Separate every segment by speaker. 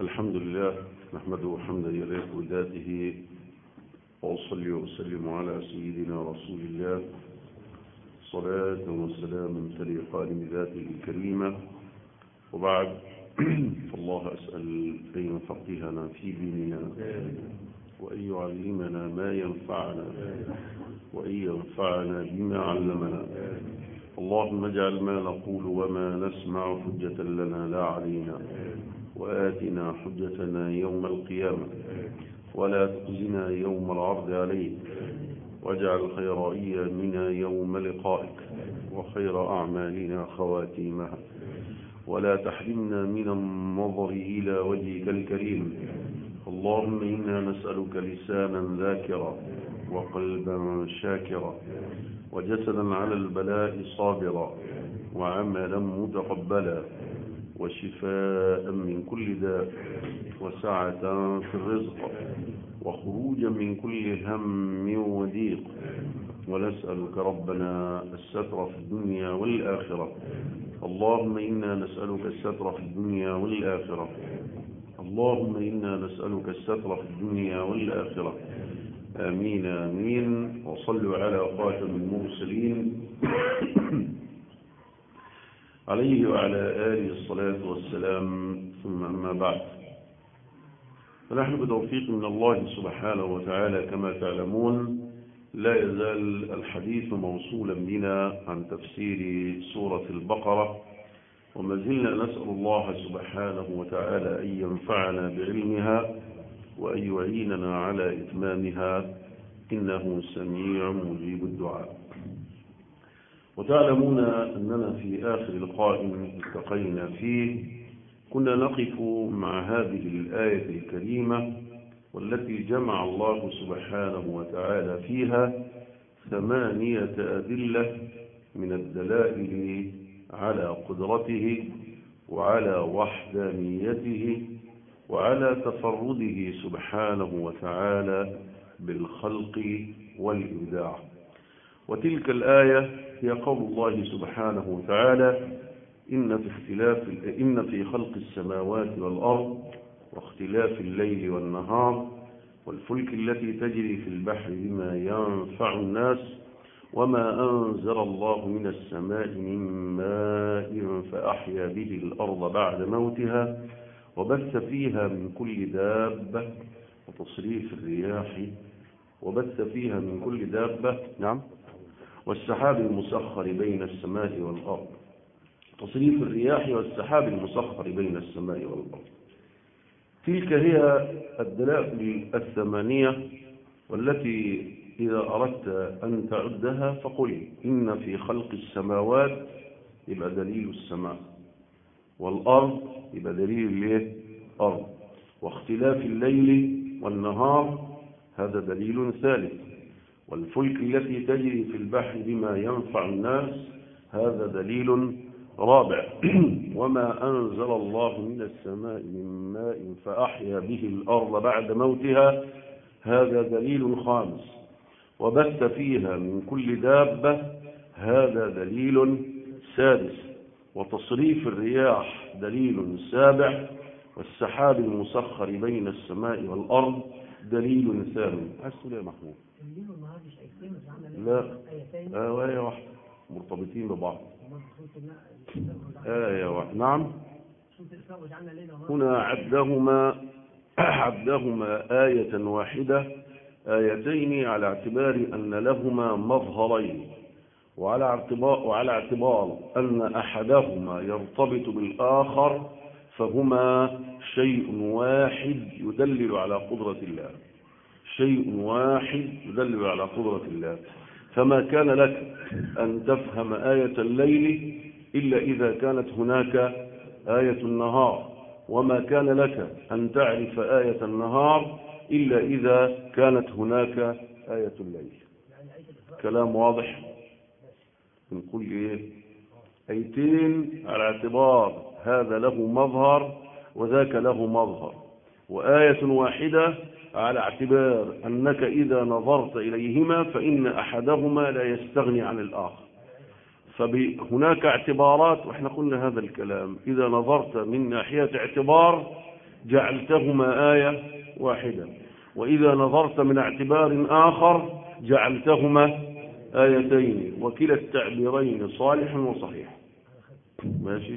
Speaker 1: الحمد لله نحمده حمدا يليق بذاته وأصلي وأسلم على سيدنا رسول الله صلاة وسلاما تليقان بذاته الكريمة وبعد فالله أسأل أن يفقهنا في ديننا وأن يعلمنا ما ينفعنا وأن ينفعنا بما علمنا اللهم اجعل ما نقول وما نسمع حجة لنا لا علينا وآتنا حجتنا يوم القيامة ولا تخزنا يوم العرض عليك واجعل خير أيامنا يوم لقائك وخير أعمالنا خواتيمها ولا تحرمنا من النظر إلى وجهك الكريم اللهم إنا نسألك لسانا ذاكرا وقلبا شاكرا وجسدا على البلاء صابرا وعملا متقبلا وشفاء من كل داء وسعة في الرزق وخروجا من كل هم وضيق ونسألك ربنا الستر في الدنيا والآخرة اللهم إنا نسألك الستر في الدنيا والآخرة اللهم إنا نسألك الستر في الدنيا والآخرة آمين آمين وصلوا على خاتم المرسلين عليه وعلى آله الصلاة والسلام ثم أما بعد فنحن بتوفيق من الله سبحانه وتعالى كما تعلمون لا يزال الحديث موصولا بنا عن تفسير سورة البقرة وما زلنا نسأل الله سبحانه وتعالى أن ينفعنا بعلمها وأن يعيننا على إتمامها إنه سميع مجيب الدعاء وتعلمون أننا في آخر لقاء التقينا فيه كنا نقف مع هذه الآية الكريمة والتي جمع الله سبحانه وتعالى فيها ثمانية أدلة من الدلائل على قدرته وعلى وحدانيته وعلى تفرده سبحانه وتعالى بالخلق والإبداع وتلك الآية هي قول الله سبحانه وتعالى إن في اختلاف إن في خلق السماوات والأرض واختلاف الليل والنهار والفلك التي تجري في البحر بما ينفع الناس وما أنزل الله من السماء من ماء فأحيا به الأرض بعد موتها وبث فيها من كل دابة وتصريف الرياح وبث فيها من كل دابة نعم والسحاب المسخر بين السماء والأرض تصريف الرياح والسحاب المسخر بين السماء والأرض تلك هي الدلائل الثمانية والتي إذا أردت أن تعدها فقل إن في خلق السماوات يبقى دليل السماء والأرض يبقى دليل الايه أرض واختلاف الليل والنهار هذا دليل ثالث والفلك التي تجري في البحر بما ينفع الناس هذا دليل رابع وما أنزل الله من السماء من ماء فأحيا به الأرض بعد موتها هذا دليل خامس وبث فيها من كل دابة هذا دليل سادس وتصريف الرياح دليل سابع والسحاب المسخر بين السماء والأرض دليل ثامن أسأل يا محمود لا آية واحدة مرتبطين ببعض آية واحدة نعم هنا عدهما عدهما آية واحدة آيتين على اعتبار أن لهما مظهرين وعلى اعتبار, وعلى اعتبار أن أحدهما يرتبط بالآخر فهما شيء واحد يدلل على قدرة الله شيء واحد يدلل على قدرة الله فما كان لك أن تفهم آية الليل إلا إذا كانت هناك آية النهار وما كان لك أن تعرف آية النهار إلا إذا كانت هناك آية الليل كلام واضح نقول إيه أيتين على اعتبار هذا له مظهر وذاك له مظهر وآية واحدة على اعتبار أنك إذا نظرت إليهما فإن أحدهما لا يستغني عن الآخر فهناك اعتبارات وإحنا قلنا هذا الكلام إذا نظرت من ناحية اعتبار جعلتهما آية واحدة وإذا نظرت من اعتبار آخر جعلتهما آيتين وكلا التعبيرين صالح وصحيح ماشي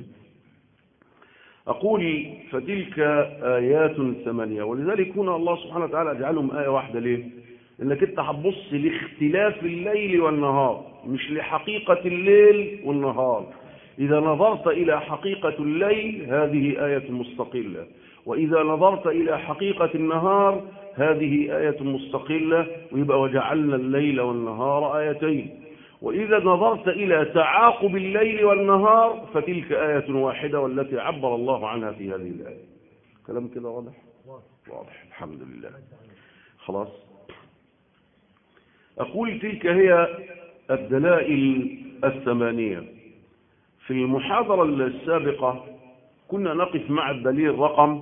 Speaker 1: أقول فتلك آيات ثمانية ولذلك هنا الله سبحانه وتعالى أجعلهم آية واحدة ليه إنك أنت هتبص لاختلاف الليل والنهار مش لحقيقة الليل والنهار إذا نظرت إلى حقيقة الليل هذه آية مستقلة وإذا نظرت إلى حقيقة النهار هذه آية مستقلة ويبقى وجعلنا الليل والنهار آيتين وإذا نظرت إلى تعاقب الليل والنهار فتلك آية واحدة والتي عبر الله عنها في هذه الآية كلام كده واضح واضح الحمد لله خلاص أقول تلك هي الدلائل الثمانية في المحاضرة السابقة كنا نقف مع الدليل رقم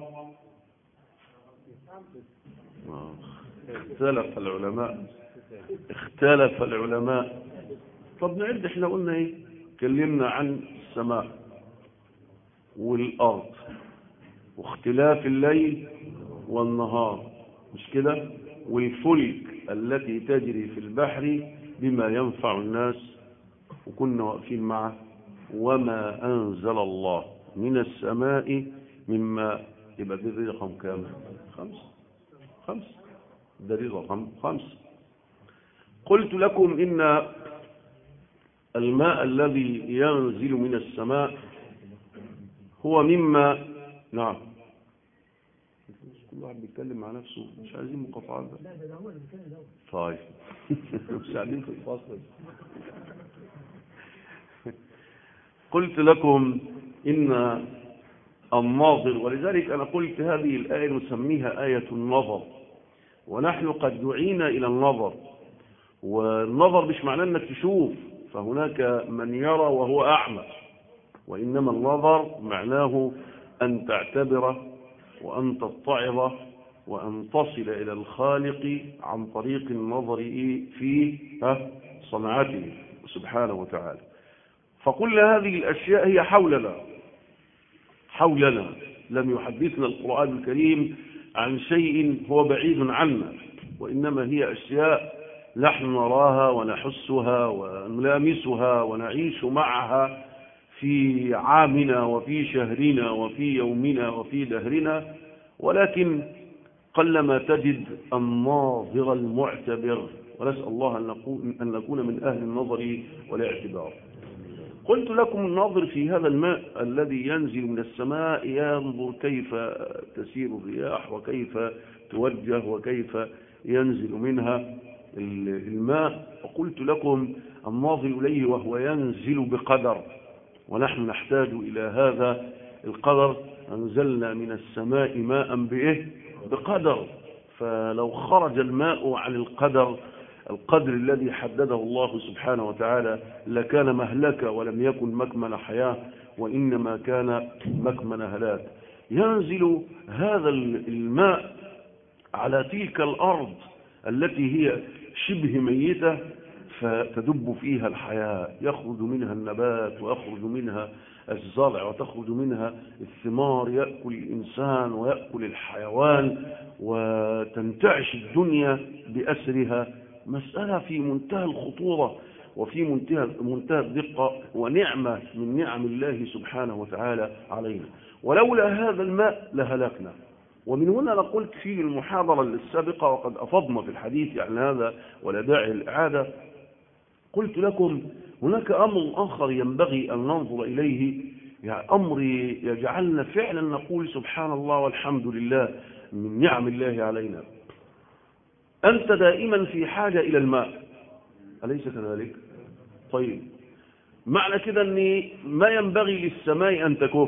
Speaker 1: اختلف العلماء اختلف العلماء طب نعد احنا قلنا ايه كلمنا عن السماء والارض واختلاف الليل والنهار مش كده والفلك التي تجري في البحر بما ينفع الناس وكنا واقفين معه وما انزل الله من السماء مما يبقى دي رقم كام خمسة خمسة دليل رقم خمسة قلت لكم إن الماء الذي ينزل من السماء هو مما نعم كل واحد بيتكلم مع نفسه مش عايزين مقاطعات
Speaker 2: لا ده هو اللي بيتكلم الاول
Speaker 1: طيب مش قاعدين في الفصل قلت لكم إن الناظر ولذلك أنا قلت هذه الآية نسميها آية النظر ونحن قد دعينا إلى النظر والنظر مش معناه أنك تشوف فهناك من يرى وهو أعمى وإنما النظر معناه أن تعتبر وأن تتعظ وأن تصل إلى الخالق عن طريق النظر في صنعته سبحانه وتعالى فكل هذه الأشياء هي حولنا حولنا لم يحدثنا القرآن الكريم عن شيء هو بعيد عنا وإنما هي أشياء نحن نراها ونحسها ونلامسها ونعيش معها في عامنا وفي شهرنا وفي يومنا وفي دهرنا ولكن قلما تجد الناظر المعتبر ونسأل الله أن نكون, أن نكون من أهل النظر والاعتبار قلت لكم الناظر في هذا الماء الذي ينزل من السماء ينظر كيف تسير الرياح وكيف توجه وكيف ينزل منها الماء وقلت لكم الناظر إليه وهو ينزل بقدر ونحن نحتاج إلى هذا القدر أنزلنا من السماء ماء بإيه بقدر فلو خرج الماء عن القدر القدر الذي حدده الله سبحانه وتعالى لكان مهلكة ولم يكن مكمن حياة وإنما كان مكمن هلاك ينزل هذا الماء على تلك الأرض التي هي شبه ميتة فتدب فيها الحياة يخرج منها النبات ويخرج منها الزرع وتخرج منها الثمار يأكل الإنسان ويأكل الحيوان وتنتعش الدنيا بأسرها مسألة في منتهى الخطورة وفي منتهى, منتهى الدقة ونعمة من نعم الله سبحانه وتعالى علينا ولولا هذا الماء لهلكنا ومن هنا أنا قلت في المحاضرة السابقة وقد أفضنا في الحديث عن هذا ولا داعي الإعادة قلت لكم هناك أمر آخر ينبغي أن ننظر إليه يعني أمر يجعلنا فعلا نقول سبحان الله والحمد لله من نعم الله علينا أنت دائما في حاجة إلى الماء أليس كذلك؟ طيب معنى كده أن ما ينبغي للسماء أن تكف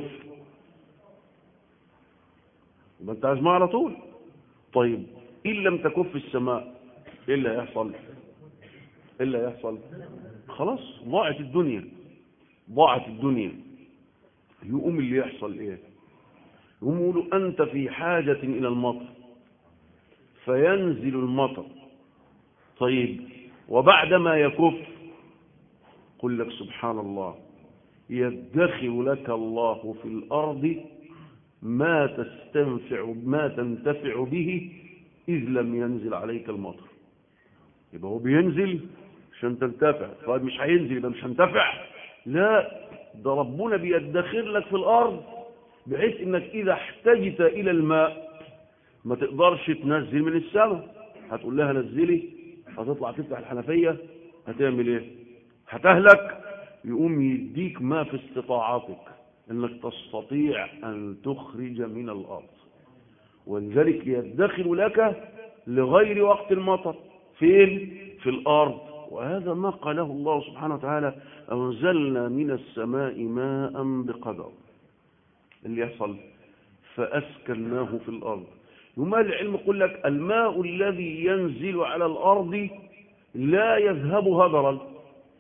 Speaker 1: يبقى أنت عايز ماء على طول طيب إن لم تكف السماء إيه اللي هيحصل؟ إيه اللي هيحصل؟ خلاص ضاعت الدنيا ضاعت الدنيا يقوم اللي يحصل إيه؟ يقوم يقولوا أنت في حاجة إلى المطر فينزل المطر طيب وبعدما يكف قل لك سبحان الله يدخر لك الله في الأرض ما تستنفع ما تنتفع به إذ لم ينزل عليك المطر يبقى هو بينزل عشان تنتفع طيب مش هينزل يبقى مش هنتفع لا ده ربنا بيدخر لك في الأرض بحيث انك اذا احتجت الى الماء ما تقدرش تنزل من السماء هتقول لها نزلي هتطلع تفتح الحنفية هتعمل ايه هتهلك يقوم يديك ما في استطاعتك انك تستطيع ان تخرج من الارض ولذلك يدخر لك لغير وقت المطر فين في الارض وهذا ما قاله الله سبحانه وتعالى انزلنا من السماء ماء بقدر اللي يحصل فاسكناه في الارض يوم العلم يقول لك الماء الذي ينزل على الارض لا يذهب هدرا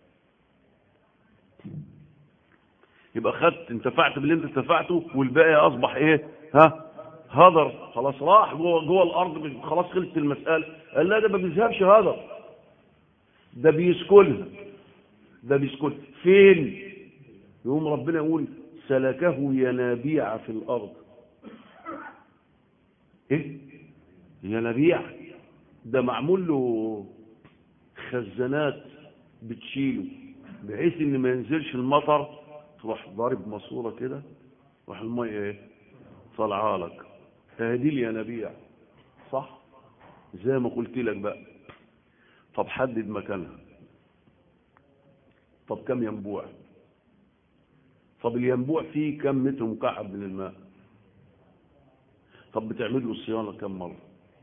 Speaker 1: يبقى خدت انتفعت باللي انت انتفعته والباقي اصبح ايه ها هدر خلاص راح جوه جوه الارض خلاص خلصت المساله قال لا ده ما بيذهبش هدر ده بيسكنها ده بيسكن فين يقوم ربنا يقول سلكه ينابيع في الارض ايه ينابيع ده معمول له خزانات بتشيله بحيث ان ما ينزلش المطر تروح ضارب ماسوره كده راح الميه ايه طالعه لك هذه الينابيع صح زي ما قلت لك بقى طب حدد مكانها طب كم ينبوع طب الينبوع فيه كم متر مكعب من الماء طب بتعمل له صيانه كم مره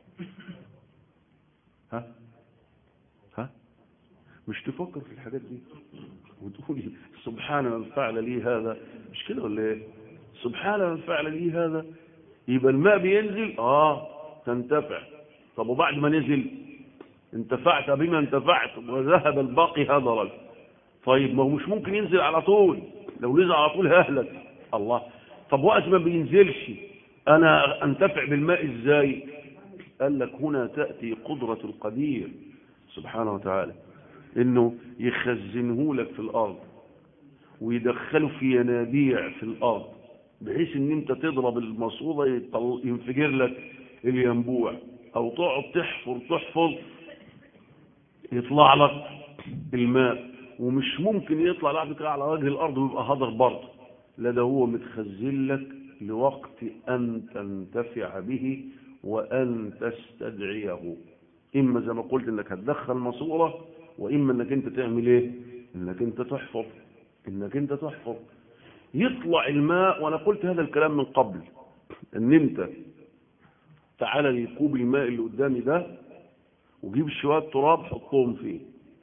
Speaker 1: ها ها مش تفكر في الحاجات دي وتقولي سبحان من فعل لي هذا مش كده ولا ايه سبحان من فعل لي هذا يبقى الماء بينزل اه تنتفع طب وبعد ما نزل انتفعت بما انتفعت وذهب الباقي هدرا طيب ما هو مش ممكن ينزل على طول لو نزل على طول ههلك الله طب وقت ما بينزلش انا انتفع بالماء ازاي قال لك هنا تأتي قدرة القدير سبحانه وتعالى انه يخزنه لك في الارض ويدخله في ينابيع في الارض بحيث ان انت تضرب المصوبة ينفجر لك الينبوع او تقعد تحفر تحفر يطلع لك الماء ومش ممكن يطلع لحظة كده على وجه الارض ويبقى هدر برضه لا ده هو متخزن لك لوقت ان تنتفع به وان تستدعيه اما زي ما قلت انك هتدخل ماسوره واما انك انت تعمل ايه انك انت تحفر انك انت تحفر يطلع الماء وانا قلت هذا الكلام من قبل ان انت تعالى لي كوب الماء اللي قدامي ده وجيب شويه تراب حطهم فيه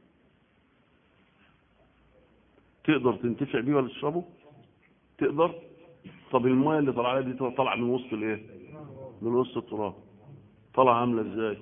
Speaker 1: تقدر تنتفع بيه ولا تشربه تقدر طب الماء اللي طالعه دي طالعه من وسط الايه من وسط التراب طالعه عامله ازاي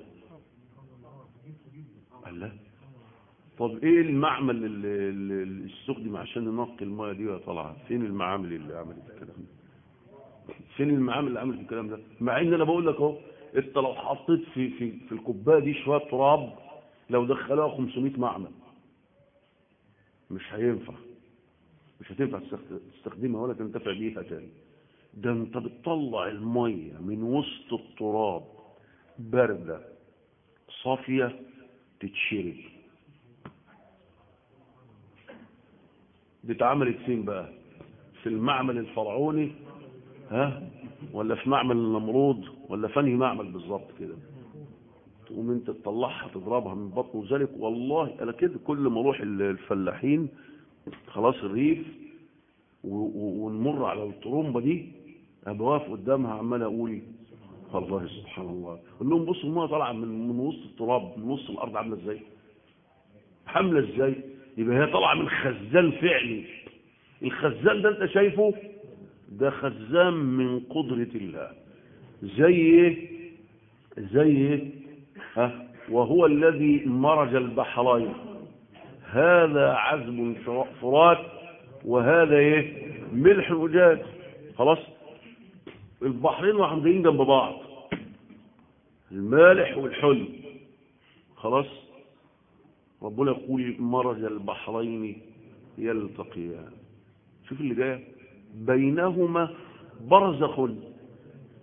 Speaker 1: الله طب ايه المعمل اللي, اللي استخدم عشان ننقي المايه دي وهي طالعه فين المعامل اللي عملت الكلام ده فين المعامل اللي عملت الكلام ده مع ان انا بقول لك اهو انت لو حطيت في في في الكوبايه دي شويه تراب لو دخلوها 500 معمل مش هينفع مش هتنفع تستخدمها ولا تنتفع بيها تاني ده انت بتطلع الميه من وسط التراب بارده صافيه تتشرب دي اتعملت فين بقى في المعمل الفرعوني ها ولا في معمل النمرود ولا في انهي معمل بالظبط كده تقوم انت تطلعها تضربها من بطن وذلك والله انا كده كل ما اروح الفلاحين خلاص الريف ونمر على الطرمبه دي ابقى واقف قدامها عمال اقول والله سبحان الله اقول لهم بصوا الميه طالعه من من وسط التراب من وسط الارض عامله ازاي حامله ازاي يبقى هي طالعه من خزان فعلي الخزان ده انت شايفه ده خزان من قدرة الله زي ايه زي ايه ها وهو الذي مرج البحرين هذا عذب فرات وهذا ايه ملح وجاج خلاص البحرين وحمدين جنب بعض المالح والحلو خلاص ربنا يقول مرج البحرين يلتقيان شوف اللي جايه بينهما برزخ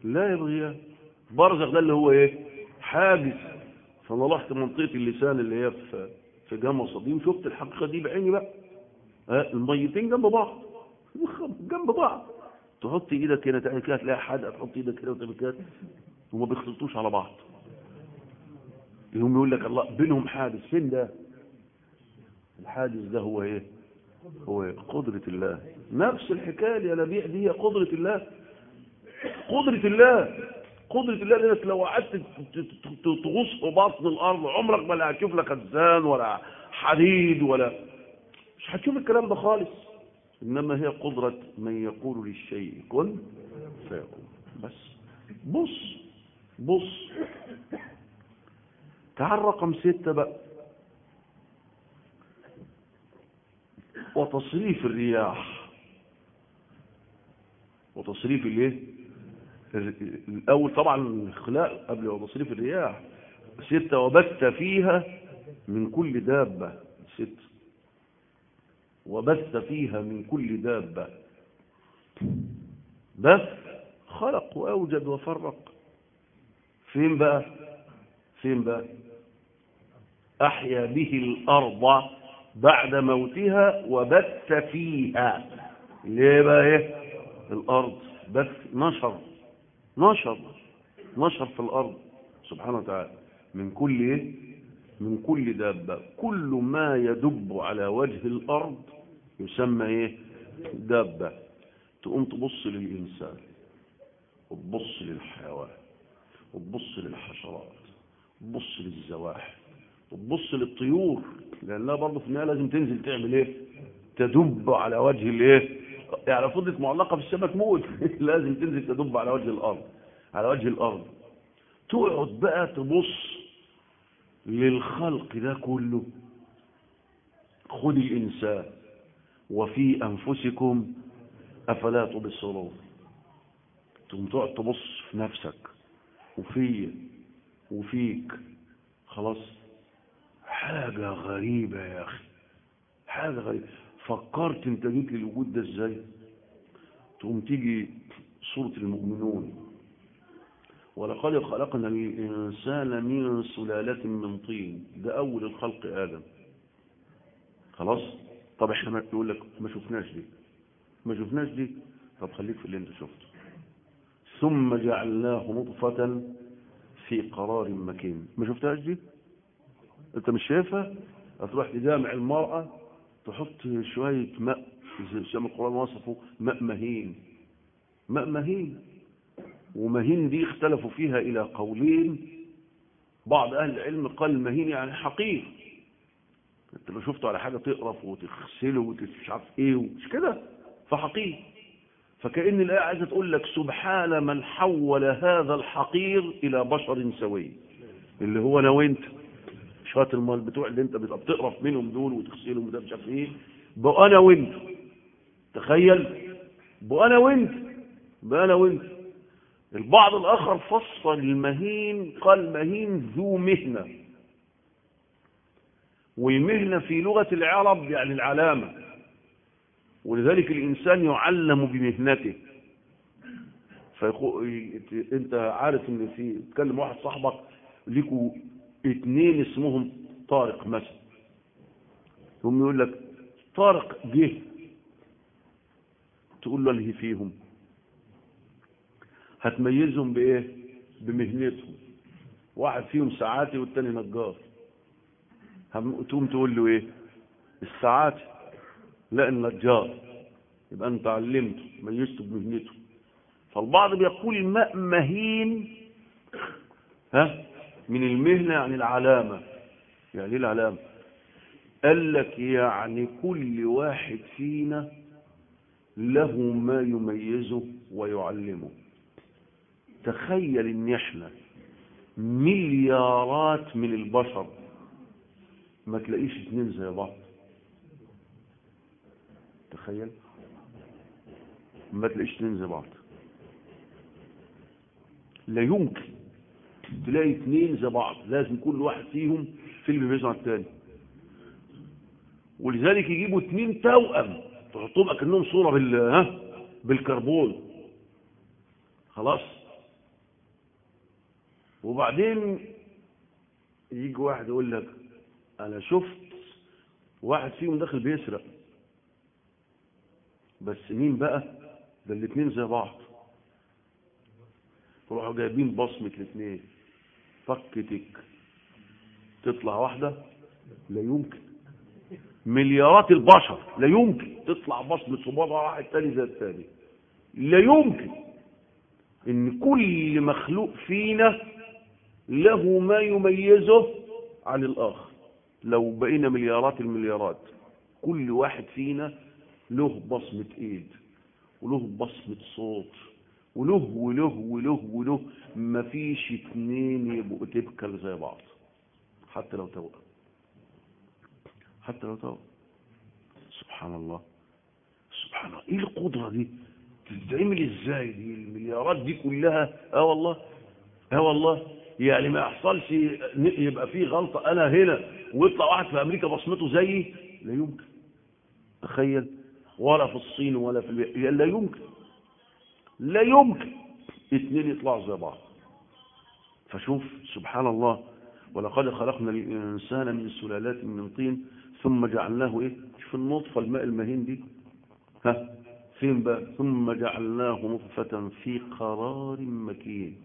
Speaker 1: لا يبغيان برزخ ده اللي هو ايه حاجز فانا رحت منطقه اللسان اللي هي في في جامع صديم شفت الحقيقه دي بعيني بقى ها الميتين جنب بعض جنب بعض تحط ايدك هنا تعمل كده تلاقي حد تحط ايدك هنا وتعمل كده وما بيختلطوش على بعض يقوم يقول لك الله بينهم حادث فين ده الحادث ده هو ايه هو إيه؟ قدرة الله نفس الحكاية الينابيع دي هي قدرة الله قدرة الله قدرة الله لانك لو قعدت تغوص في بطن الارض عمرك ما لا هتشوف لا خزان ولا حديد ولا مش هتشوف الكلام ده خالص انما هي قدرة من يقول للشيء كن فيكون بس بص بص تعال رقم ستة بقى وتصريف الرياح وتصريف الايه الاول طبعا الخلاق قبل وتصريف الرياح ستة وبث فيها من كل دابة ستة وبث فيها من كل دابة بث خلق وأوجد وفرق فين بقى فين بقى أحيا به الأرض بعد موتها وبث فيها ليه بقى ايه الأرض بث نشر نشر نشر في الأرض سبحانه وتعالى من كل ايه من كل دابة كل ما يدب على وجه الأرض يسمى ايه دابة تقوم تبص للإنسان وتبص للحيوان وتبص للحشرات وتبص للزواحف وتبص للطيور لأنها برضه في النهاية لازم تنزل تعمل ايه تدب على وجه الايه يعني فضلت معلقة في السماء تموت لازم تنزل تدب على وجه الأرض على وجه الأرض تقعد بقى تبص للخلق ده كله خذ الإنسان وفي أنفسكم أفلا تبصرون تقوم تقعد تبص في نفسك وفي وفيك خلاص حاجة غريبة يا أخي حاجة غريبة فكرت انت جيت للوجود ده ازاي تقوم تيجي سورة المؤمنون ولقد خلقنا الإنسان من سلالة من طين ده أول الخلق آدم خلاص طب احنا ما يقول لك ما شفناش دي ما شفناش دي طب خليك في اللي انت شفته ثم جعلناه نطفة في قرار مكين ما شفتهاش دي انت مش شايفها هتروح تجامع المرأة تحط شوية ماء زي ما القرآن وصفه ماء مهين ماء مهين ومهين دي اختلفوا فيها إلى قولين بعض أهل العلم قال مهين يعني حقير انت لو شفته على حاجة تقرف وتغسله ومش عارف ايه مش كده فحقير فكأن الآية عايزة تقول لك سبحان من حول هذا الحقير إلى بشر سوي اللي هو أنا وأنت شوية المال بتوع اللي أنت بتبقى بتقرف منهم دول وتغسلهم وده مش عارف إيه بقى أنا وأنت تخيل بقى أنا وأنت بقى أنا وأنت البعض الآخر فصل المهين قال مهين ذو مهنة والمهنة في لغة العرب يعني العلامة ولذلك الإنسان يعلم بمهنته فيخو... انت عارف ان في تكلم واحد صاحبك ليكوا اتنين اسمهم طارق مثلا هم يقول لك طارق جه تقول له اللي فيهم هتميزهم بايه بمهنتهم واحد فيهم ساعاتي والتاني نجار تقوم تقول له ايه الساعاتي لا النجار يبقى انت علمته ميزته بمهنته فالبعض بيقول الماء مهين ها من المهنة يعني العلامة يعني ايه العلامة قال لك يعني كل واحد فينا له ما يميزه ويعلمه تخيل ان احنا مليارات من البشر ما تلاقيش اتنين زي بعض تخيل ما تلاقيش اتنين زي بعض لا يمكن تلاقي اتنين زي بعض لازم كل واحد فيهم فيلم بيزن على التاني ولذلك يجيبوا اتنين توأم تحطهم اكنهم صورة بال ها بالكربون خلاص وبعدين يجي واحد يقول لك انا شفت واحد فيهم داخل بيسرق بس مين بقى ده الاثنين زي بعض روحوا جايبين بصمة الاثنين فكتك تطلع واحدة لا يمكن مليارات البشر لا يمكن تطلع بصمة صباع واحد تاني زي التاني لا يمكن ان كل مخلوق فينا له ما يميزه عن الاخر لو بقينا مليارات المليارات كل واحد فينا له بصمة ايد وله بصمة صوت وله وله وله وله مفيش اتنين يبقوا تبكل زي بعض حتى لو توأم حتى لو توأم سبحان الله سبحان الله ايه القدرة دي تتعمل ازاي دي المليارات دي كلها اه والله اه والله يعني ما يحصلش يبقى فيه غلطة انا هنا ويطلع واحد في امريكا بصمته زيي لا يمكن تخيل ولا في الصين ولا في البيت لا يمكن لا يمكن اثنين يطلعوا زي بعض فشوف سبحان الله ولقد خلقنا الإنسان من سلالات من طين ثم جعلناه إيه في النطفة الماء المهين دي ها فين بقى ثم جعلناه نطفة في قرار مكين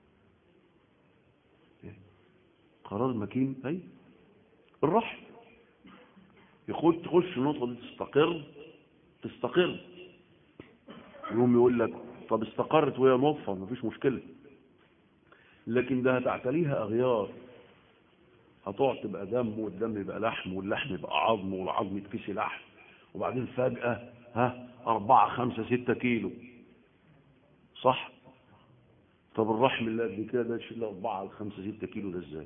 Speaker 1: قرار مكين أي الرحم يخش تخش النطفة دي تستقر تستقر يوم يقول لك طب استقرت وهي نطفة مفيش مشكلة لكن ده هتعتليها أغيار هتقعد تبقى دم والدم يبقى لحم واللحم يبقى عظم والعظم يتكسي لحم وبعدين فجأة ها أربعة خمسة ستة كيلو صح طب الرحم اللي قد كده ده يشيل أربعة خمسة ستة كيلو ده ازاي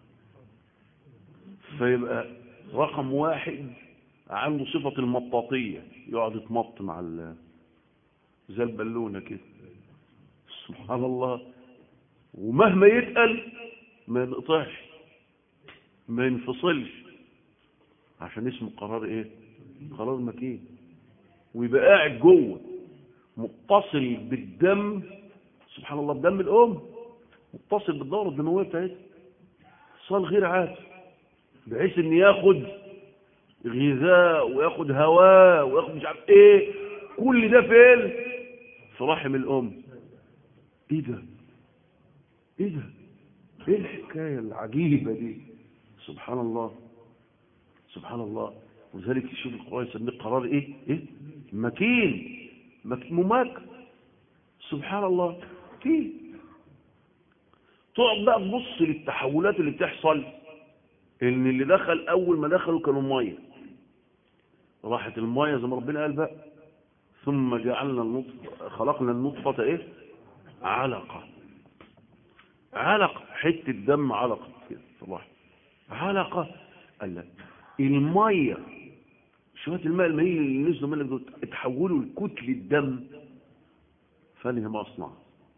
Speaker 1: فيبقى رقم واحد عنده صفة المطاطية يقعد يتمط مع ال زي البالونة كده سبحان الله ومهما يتقل ما ينقطعش ما ينفصلش عشان اسمه قرار ايه قرار مكين ويبقى قاعد جوه متصل بالدم سبحان الله بدم الام متصل بالدوره الدمويه بتاعتها اتصال غير عادي بحيث ان ياخد غذاء وياخد هواء وياخد مش عارف ايه كل ده فين في رحم الام ايه ده ايه ده ايه الحكايه العجيبه دي سبحان الله سبحان الله ولذلك تشوف القرآن يسميه قرار ايه ايه مكين مك... مماك سبحان الله فيه تقعد بقى تبص للتحولات اللي بتحصل ان اللي دخل اول ما دخلوا كانوا ميه راحت الميه زي ما ربنا قال بقى ثم جعلنا النطفه خلقنا النطفه ايه علقه علقه حته دم علقه كده صباح علقه قال لك الميه شويه الماء المهين اللي نزلوا منك دول اتحولوا لكتله دم فانهي مصنع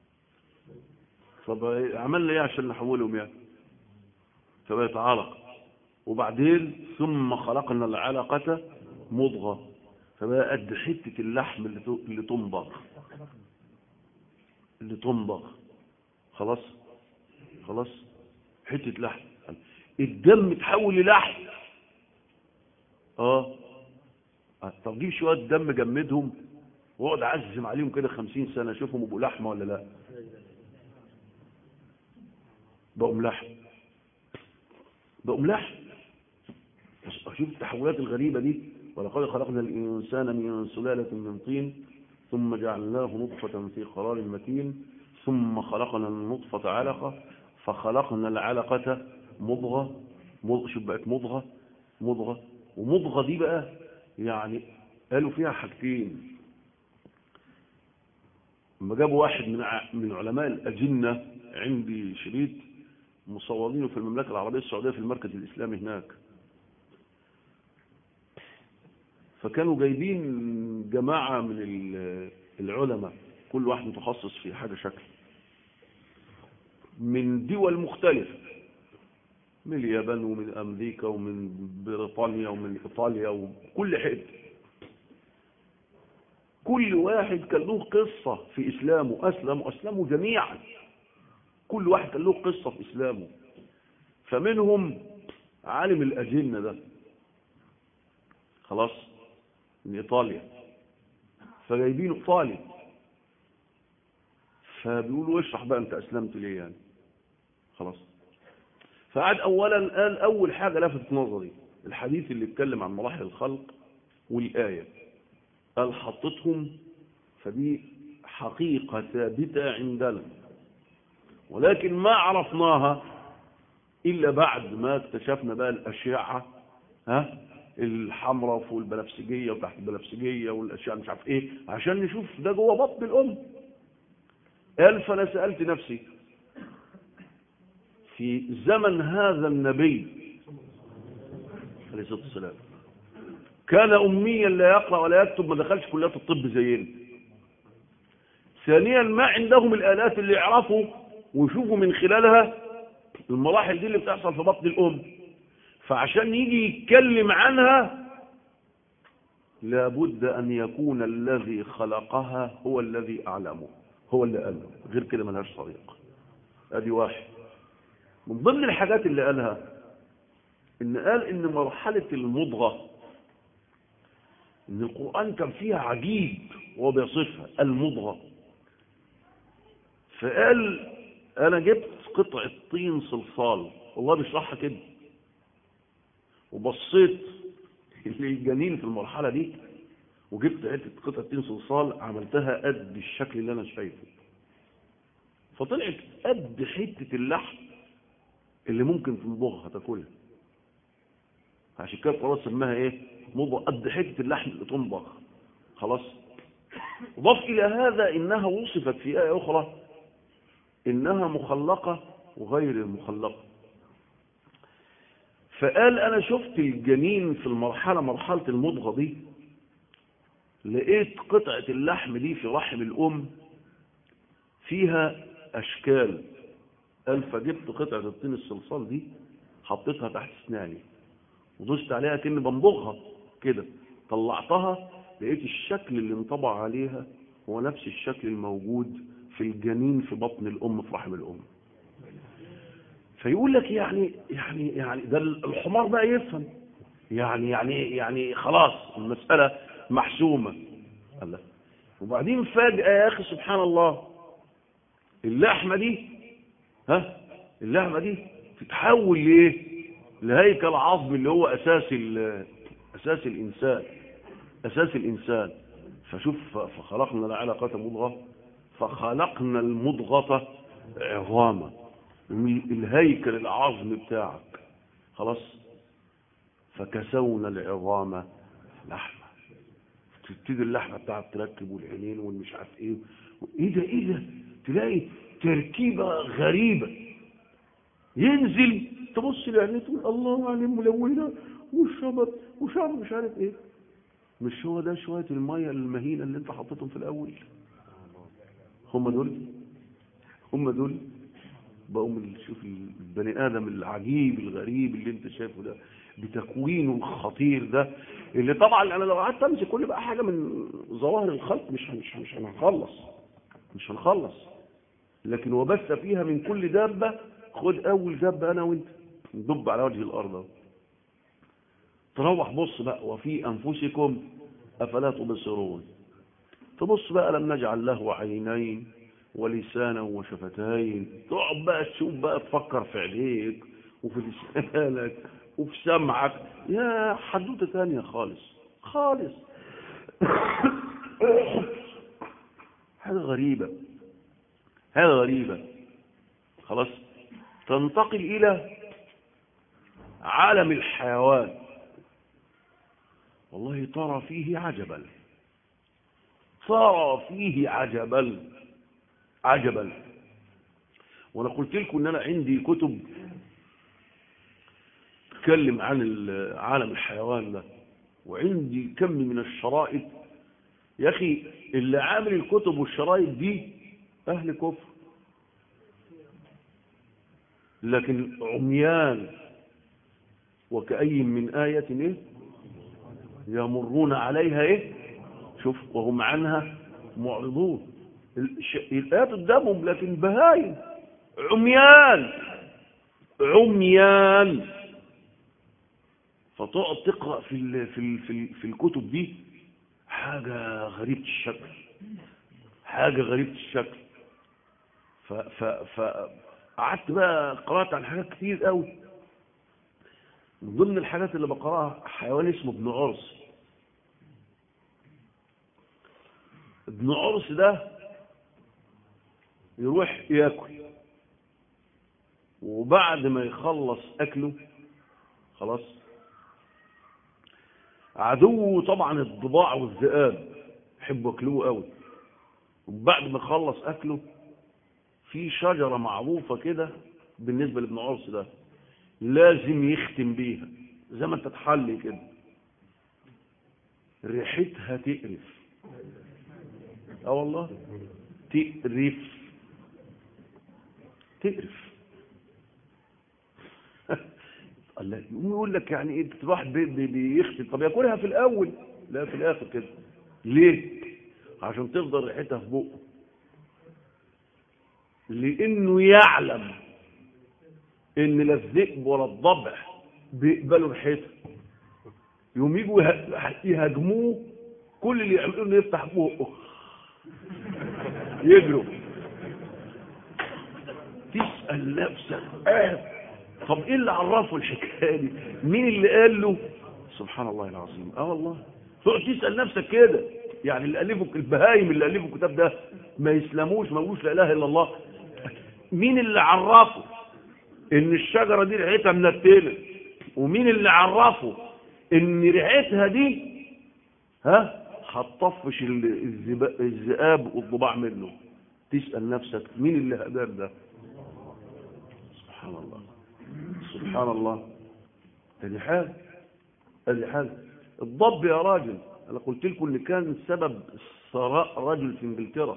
Speaker 1: طب عملنا ايه عشان نحولهم يعني فبقت علقه وبعدين ثم خلقنا العلقه مضغه فبقى قد حته اللحم اللي اللي تنضغ اللي تنضغ خلاص خلاص حته لحم الدم تحول للحم اه طب جيب شويه دم جمدهم واقعد اعزم عليهم كده خمسين سنه اشوفهم يبقوا لحمه ولا لا بقوا لحم بقوا لحم شوف التحولات الغريبه دي ولقد خلقنا الانسان من سلاله من طين ثم جعلناه نطفه في قرار مكين ثم خلقنا النطفه علقه فخلقنا العلقه مضغه مضغه شوف بقت مضغه مضغه ومضغه دي بقى يعني قالوا فيها حاجتين لما جابوا واحد من من علماء الأجنة عندي شريط مصورينه في المملكة العربية السعودية في المركز الإسلامي هناك فكانوا جايبين جماعة من العلماء كل واحد متخصص في حاجة شكل من دول مختلفة من اليابان ومن أمريكا ومن بريطانيا ومن إيطاليا وكل حته كل واحد كان له قصة في إسلامه أسلم وأسلموا جميعا كل واحد كان له قصة في إسلامه فمنهم عالم الأجنة ده خلاص من إيطاليا فجايبينه طالب فبيقولوا اشرح بقى انت اسلمت ليه يعني خلاص فقعد اولا قال اول حاجة لفتت نظري الحديث اللي اتكلم عن مراحل الخلق والآية قال حطتهم فدي حقيقة ثابتة عندنا ولكن ما عرفناها إلا بعد ما اكتشفنا بقى الأشعة ها الحمراء فوق البنفسجية وتحت البنفسجية والأشعة مش عارف إيه عشان نشوف ده جوه بطن الأم قال فأنا سألت نفسي في زمن هذا النبي عليه الصلاة والسلام كان أميا لا يقرأ ولا يكتب ما دخلش كليات الطب زينا ثانيا ما عندهم الآلات اللي يعرفوا ويشوفوا من خلالها المراحل دي اللي بتحصل في بطن الأم فعشان يجي يتكلم عنها لابد أن يكون الذي خلقها هو الذي أعلمه هو اللي قاله غير كده ملهاش طريق ادي واحد من ضمن الحاجات اللي قالها ان قال ان مرحلة المضغة ان القرآن كان فيها عجيب وهو بيصفها المضغة فقال انا جبت قطعة طين صلصال والله بيشرحها كده وبصيت للجنين في المرحلة دي وجبت حتة قطعة طين صلصال عملتها قد الشكل اللي انا شايفه فطلعت قد حتة اللحم اللي ممكن تنضغها تاكلها عشان كده خلاص سماها ايه مضغ قد حتة اللحم اللي تنضغ خلاص ضاف الى هذا انها وصفت في آية اخرى انها مخلقة وغير مخلقة فقال انا شفت الجنين في المرحلة مرحلة المضغة دي لقيت قطعة اللحم دي في رحم الام فيها اشكال قال فجبت قطعة الطين الصلصال دي حطيتها تحت اسناني ودوست عليها كأني بمضغها كده طلعتها لقيت الشكل اللي انطبع عليها هو نفس الشكل الموجود في الجنين في بطن الأم في رحم الأم فيقول لك يعني يعني يعني ده الحمار بقى يفهم يعني يعني يعني خلاص المسألة محسومة الله وبعدين فجأة يا أخي سبحان الله اللحمة دي ها اللحمة دي تتحول لإيه لهيكل عظمي اللي هو أساس أساس الإنسان أساس الإنسان فشوف فخلقنا العلاقة مضغة فخلقنا المضغة عظاما الهيكل العظمي بتاعك خلاص فكسونا العظام لحمة تبتدي اللحمة بتاعك تركب والعينين والمش عارف ايه ايه ده ايه ده تلاقي تركيبة غريبة ينزل تبص لعينيه تقول الله عليه ملونة والشبط وشعر مش عارف ايه مش هو ده شوية المية المهينة اللي انت حطيتهم في الاول هم دول هم دول بقوا من شوف البني ادم العجيب الغريب اللي انت شايفه ده بتكوينه الخطير ده اللي طبعا انا لو قعدت امسك كل بقى حاجه من ظواهر الخلق مش مش مش هنخلص مش هنخلص لكن وبث فيها من كل دابه خد اول دابه انا وانت ندب على وجه الارض تروح بص بقى وفي انفسكم افلا تبصرون تبص بقى لم نجعل له عينين ولسانا وشفتين تقعد بقى تشوف بقى تفكر في عينيك وفي لسانك وفي سمعك يا حدوته تانية خالص خالص حاجة غريبة حاجة غريبة خلاص تنتقل إلى عالم الحيوان والله ترى فيه عجبا ترى فيه عجبا عجبا وانا قلت لكم ان انا عندي كتب تتكلم عن عالم الحيوان ده وعندي كم من الشرائط يا اخي اللي عامل الكتب والشرائط دي اهل كفر لكن عميان وكأي من آية إيه؟ يمرون عليها إيه؟ شوف وهم عنها معرضون الآيات قدامهم لكن بهايم عميان عميان فتقعد تقرأ في ال في ال في, ال في الكتب دي حاجة غريبة الشكل حاجة غريبة الشكل ف ف ف قعدت بقى قرأت عن حاجات كتير قوي من ضمن الحاجات اللي بقراها حيوان اسمه ابن عرس ابن عرس ده يروح ياكل وبعد ما يخلص اكله خلاص عدوه طبعا الضباع والذئاب يحبوا ياكلوه قوي وبعد ما يخلص اكله في شجره معروفه كده بالنسبه لابن عرس ده لازم يختم بيها زي ما انت تحلي كده ريحتها تقرف اه والله تقرف تقرف الله يقوم يقول لك يعني ايه الواحد بي- بي- بيختم طب ياكلها في الاول لا في الاخر كده ليه عشان تفضل ريحتها في بقه لانه يعلم ان لا الذئب ولا الضبع بيقبلوا ريحتها يوم يجوا يه- يهاجموه كل اللي يعملوه انه يفتح بقه يجروا تسأل نفسك آه. طب ايه اللي عرفه الحكايه دي مين اللي قال له سبحان الله العظيم اه والله تقعد تسأل نفسك كده يعني اللي ألفوا البهايم اللي ألفوا الكتاب ده ما يسلموش ما يقولوش لا اله الا الله مين اللي عرفه ان الشجره دي ريحتها منتنه ومين اللي عرفه ان ريحتها دي ها هتطفش ال- الذبا- الذئاب والضباع منه تسأل نفسك مين اللي هدار ده سبحان الله سبحان الله ادي حاجه ادي حاجه الضب يا راجل انا قلت لكم ان كان سبب ثراء رجل في انجلترا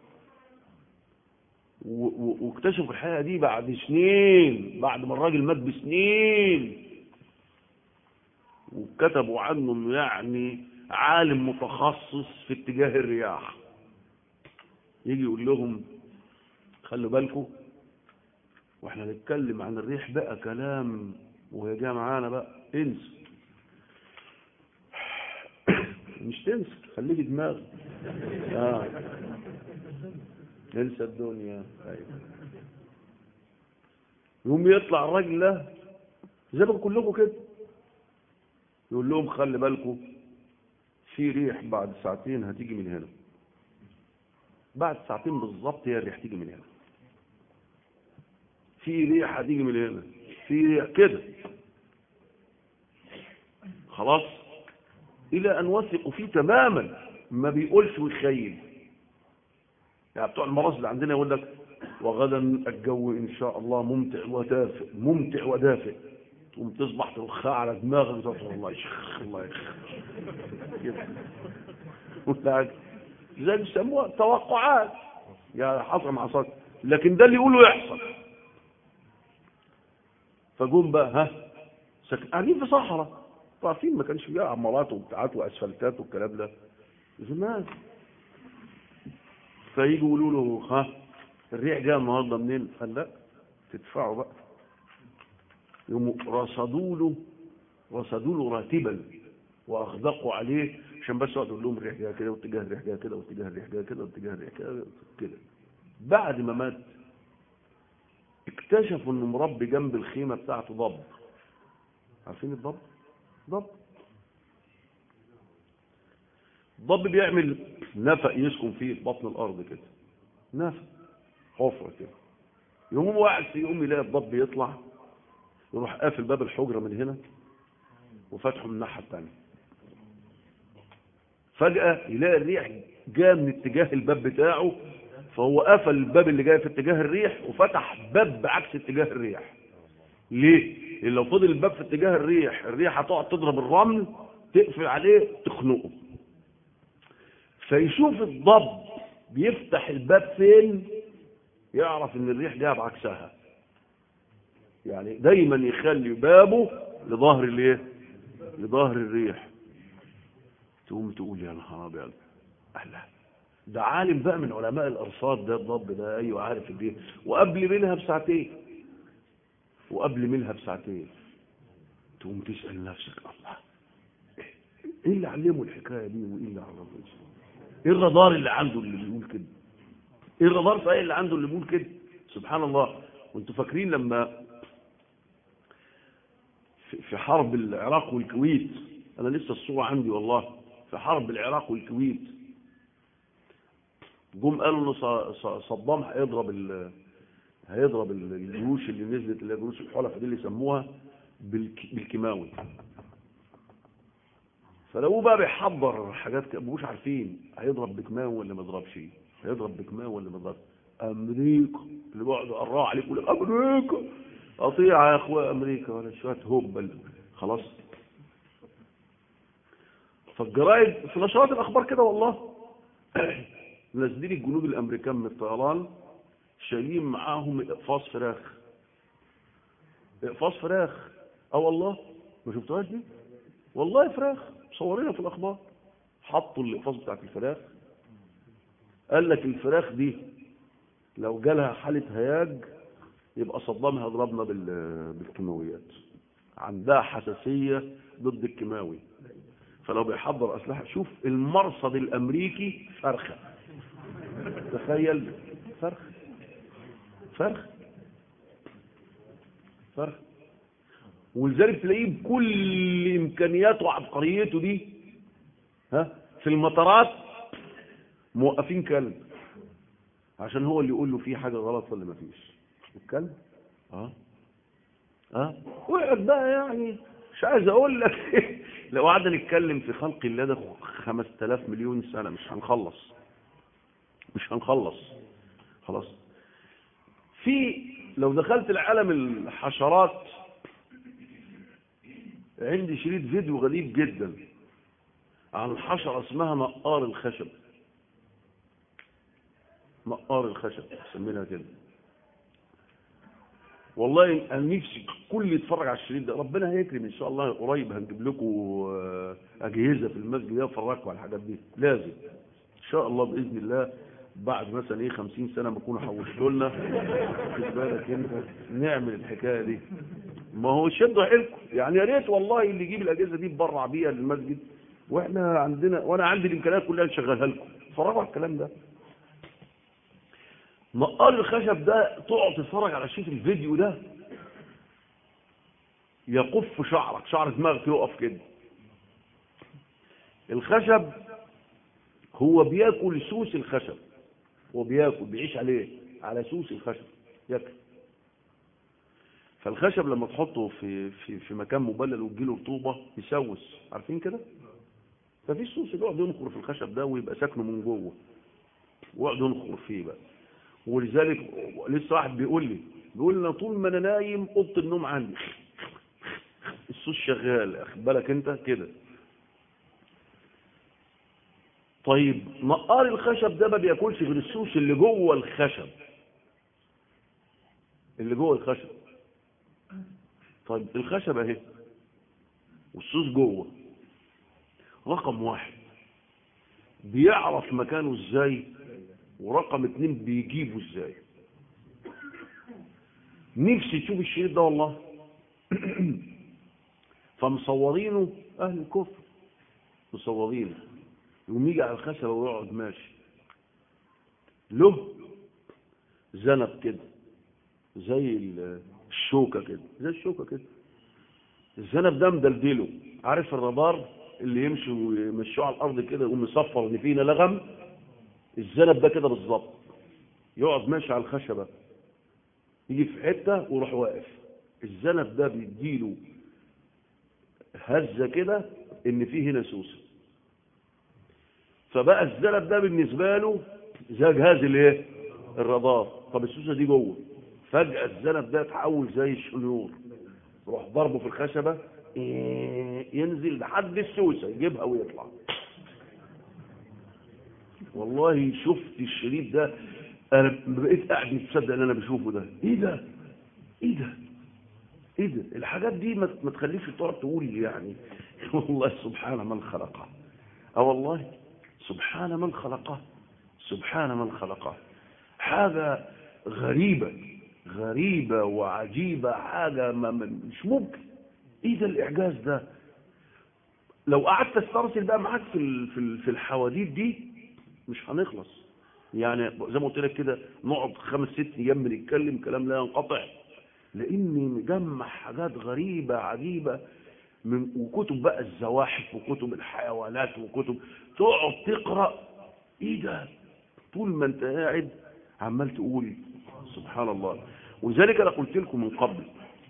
Speaker 1: و- و- واكتشفوا الحقيقه دي بعد سنين بعد ما الراجل مات بسنين وكتبوا عنه انه يعني عالم متخصص في اتجاه الرياح يجي يقول لهم خلوا بالكم واحنا نتكلم عن الريح بقى كلام وهي جايه معانا بقى انسى مش تنسى خليك دماغ اه انسى الدنيا ايوه يقوم يطلع الراجل ده زي ما كلكم كده يقول لهم خلي بالكم في ريح بعد ساعتين هتيجي من هنا بعد ساعتين بالظبط هي الريح تيجي من هنا في ريح هتيجي من هنا في ريح كده خلاص الى ان وثقوا فيه تماما ما بيقولش ويخيل يعني بتوع المراس اللي عندنا يقول لك وغدا الجو ان شاء الله ممتع ودافئ ممتع ودافئ تقوم تصبح ترخاء على دماغك وتقول الله يشخ الله يشخ كده. ولا- زي بيسموها توقعات يعني حصل مع صوت لكن ده اللي يقوله يحصل فجم بقى ها سك... قاعدين في صحراء عارفين ما كانش فيها عمارات وبتاعات واسفلتات والكلام ده زمان فيجوا يقولوا له ها الريح جايه النهارده منين؟ قال لا تدفعوا بقى يقوموا رصدوا له رصدوا له راتبا واغدقوا عليه عشان بس يقعد يقول لهم الريح جايه كده واتجاه الريح جايه كده واتجاه الريح جايه كده واتجاه الريح جايه كده بعد ما مات اكتشفوا انه مربي جنب الخيمه بتاعته ضب عارفين الضب ضب الضب بيعمل نفق يسكن فيه في بطن الارض كده نفق حفره كده يقوم هو قاعد في يوم يلاقي الضب يطلع يروح قافل باب الحجره من هنا وفتحه من الناحيه الثانيه فجاه يلاقي الريح جاء من اتجاه الباب بتاعه فهو قفل الباب اللي جاي في اتجاه الريح وفتح باب بعكس اتجاه الريح ليه لان لو فضل الباب في اتجاه الريح الريح هتقعد تضرب الرمل تقفل عليه تخنقه فيشوف الضب بيفتح الباب فين يعرف ان الريح جايه بعكسها يعني دايما يخلي بابه لظهر الايه لظهر الريح تقوم تقول يا نهار ابيض الله ده عالم بقى من علماء الارصاد ده الضب ده ايوه عارف الدين وقبل منها بساعتين وقبل منها بساعتين تقوم تسال نفسك الله ايه اللي علمه الحكايه دي وايه اللي عرفه ايه الرادار اللي عنده اللي بيقول كده ايه الرادار صحيح اللي عنده اللي بيقول كده سبحان الله وانتوا فاكرين لما في حرب العراق والكويت انا لسه الصوره عندي والله في حرب العراق والكويت جم قالوا انه صدام هيضرب ال... هيضرب الجيوش اللي نزلت اللي هي جيوش الحلفاء دي اللي سموها بالك... بالكيماوي فلو بقى بيحضر حاجات كده مش عارفين هيضرب بكيماوي ولا ما يضربش هيضرب بكيماوي ولا ما يضربش امريكا اللي بيقعدوا يقرعوا عليك يقول لك امريكا قطيعه يا اخويا امريكا ولا شويه هبل خلاص فالجرايد في نشرات الاخبار كده والله منزلين الجنود الامريكان من الطيران شايلين معاهم اقفاص فراخ اقفاص فراخ اه والله ما شفتوهاش دي والله فراخ مصورينها في الاخبار حطوا الاقفاص بتاعت الفراخ قال لك الفراخ دي لو جالها حالة هياج يبقى صدام هيضربنا بالكيماويات عندها حساسية ضد الكيماوي فلو بيحضر أسلحة شوف المرصد الأمريكي فرخة تخيل فرخ فرخ فرخ ولذلك تلاقيه بكل إمكانياته وعبقريته دي ها في المطارات موقفين كلب عشان هو اللي يقول له في حاجة غلط ولا ما فيش الكلب اه اه وقعد بقى يعني مش عايز اقول لك لو قعدنا نتكلم في خلق الله ده 5000 مليون سنة مش هنخلص مش هنخلص خلاص في لو دخلت العالم الحشرات عندي شريط فيديو غريب جدا عن حشرة اسمها نقار الخشب نقار الخشب سميناها كده والله انا نفسي كل يتفرج على الشريط ده ربنا هيكرم ان شاء الله قريب هنجيب لكم اجهزه في المسجد يفرجكم على الحاجات دي لازم ان شاء الله باذن الله بعد مثلا ايه 50 سنه ما اكونوا حوشتوا لنا خد بالك انت نعمل الحكايه دي ما هو شدوا حيلكم يعني يا ريت والله اللي يجيب الاجهزه دي يتبرع بيها للمسجد واحنا عندنا وانا عندي الامكانيات كلها نشغلها لكم اتفرجوا على الكلام ده نقار الخشب ده تقعد تتفرج على شيء الفيديو ده يقف شعرك شعر دماغك يقف كده الخشب هو بياكل سوس الخشب هو بياكل بيعيش عليه على سوس الخشب ياكل فالخشب لما تحطه في في في مكان مبلل وتجيله رطوبه يسوس عارفين كده ففي سوس بيقعد ينخر في الخشب ده ويبقى ساكنه من جوه ويقعد ينخر فيه بقى ولذلك لسه واحد بيقول لي بيقول لي طول ما انا نايم اوضه النوم عندي الصوت شغال اخد بالك انت كده طيب نقار الخشب ده ما بياكلش غير السوس اللي جوه الخشب اللي جوه الخشب طيب الخشب اهي والسوس جوه رقم واحد بيعرف مكانه ازاي ورقم اتنين بيجيبه ازاي نفسي تشوف الشريط ده والله فمصورينه اهل الكفر مصورينه يقوم يجي على الخشبه ويقعد ماشي له ذنب كده زي الشوكه كده زي الشوكه كده الذنب ده مدلدله عارف الرادار اللي يمشي ويمشوه على الارض كده يقوم يصفر ان فينا لغم الذنب ده كده بالظبط يقعد ماشي على الخشبه يجي في حته ويروح واقف الذنب ده بيديله هزه كده ان فيه هنا سوسه فبقى الذنب ده بالنسبه له زي جهاز الايه الرادار طب السوسه دي جوه فجاه الذنب ده اتحول زي الشنيور يروح ضربه في الخشبه ينزل لحد السوسه يجيبها ويطلع والله شفت الشريط ده انا بقيت قاعد مش مصدق ان انا بشوفه ده ايه ده ايه ده ايه ده الحاجات دي ما ما تخليش تقعد تقول يعني والله سبحان من خلقه اه والله سبحان من خلقه سبحان من خلقه حاجة غريبة غريبة وعجيبة حاجة ما مش ممكن ايه ده الاعجاز ده لو قعدت استرسل بقى معاك في في الحواديت دي مش هنخلص يعني زي ما قلت لك كده نقعد خمس ست ايام بنتكلم كلام لا ينقطع لاني مجمع حاجات غريبة عجيبة من وكتب بقى الزواحف وكتب الحيوانات وكتب تقعد تقرأ ايه ده طول ما انت قاعد عمال تقول سبحان الله ولذلك انا قلت لكم من قبل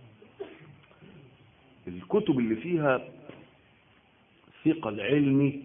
Speaker 1: الكتب اللي فيها ثقل علمي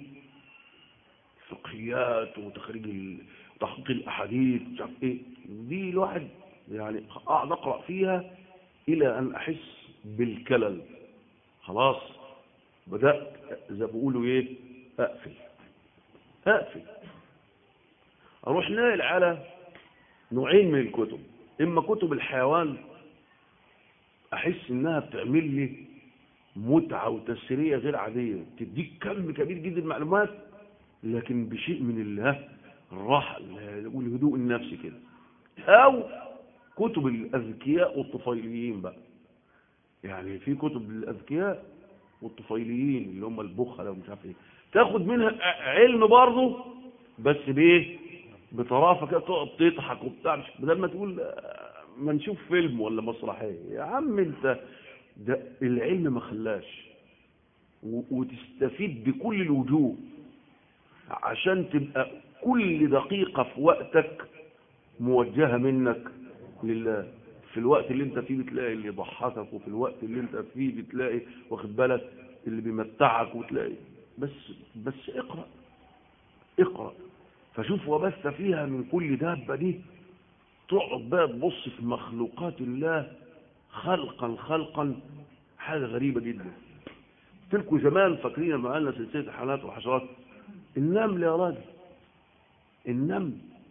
Speaker 1: فقهيات وتخريج تحقيق الاحاديث مش عارف ايه دي الواحد يعني اقعد اقرا فيها الى ان احس بالكلل خلاص بدات زي ما بيقولوا ايه اقفل اقفل اروح ناقل على نوعين من الكتب اما كتب الحيوان احس انها بتعمل لي متعة وتسرية غير عادية تديك كم كبير جدا المعلومات لكن بشيء من الراحة والهدوء النفسي كده او كتب الاذكياء والطفيليين بقى يعني في كتب الاذكياء والطفيليين اللي هم البخلة ومش عارف ايه تاخد منها علم برضه بس بايه بطرافه كده تقعد تضحك وبتاع بدل ما تقول ما نشوف فيلم ولا مسرحيه يا عم انت ده العلم ما خلاش وتستفيد بكل الوجوه عشان تبقى كل دقيقة في وقتك موجهة منك لله في الوقت اللي انت فيه بتلاقي اللي يضحكك وفي الوقت اللي انت فيه بتلاقي واخد بالك اللي بيمتعك وتلاقي بس بس اقرأ اقرأ فشوف وبث فيها من كل دابة دي تقعد بقى تبص في مخلوقات الله خلقا خلقا حاجة غريبة جدا تلكوا زمان فاكرين لما قالنا سلسلة الحيوانات والحشرات النمل يا راجل النمل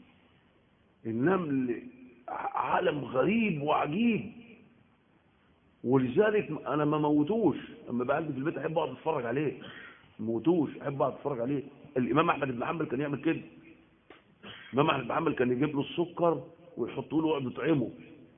Speaker 1: النمل عالم غريب وعجيب ولذلك انا ما موتوش اما بعد في البيت احب اقعد اتفرج عليه ما موتوش احب اقعد اتفرج عليه الامام احمد بن حنبل كان يعمل كده الامام احمد بن حنبل كان يجيب له السكر ويحطوا له يقعد يطعمه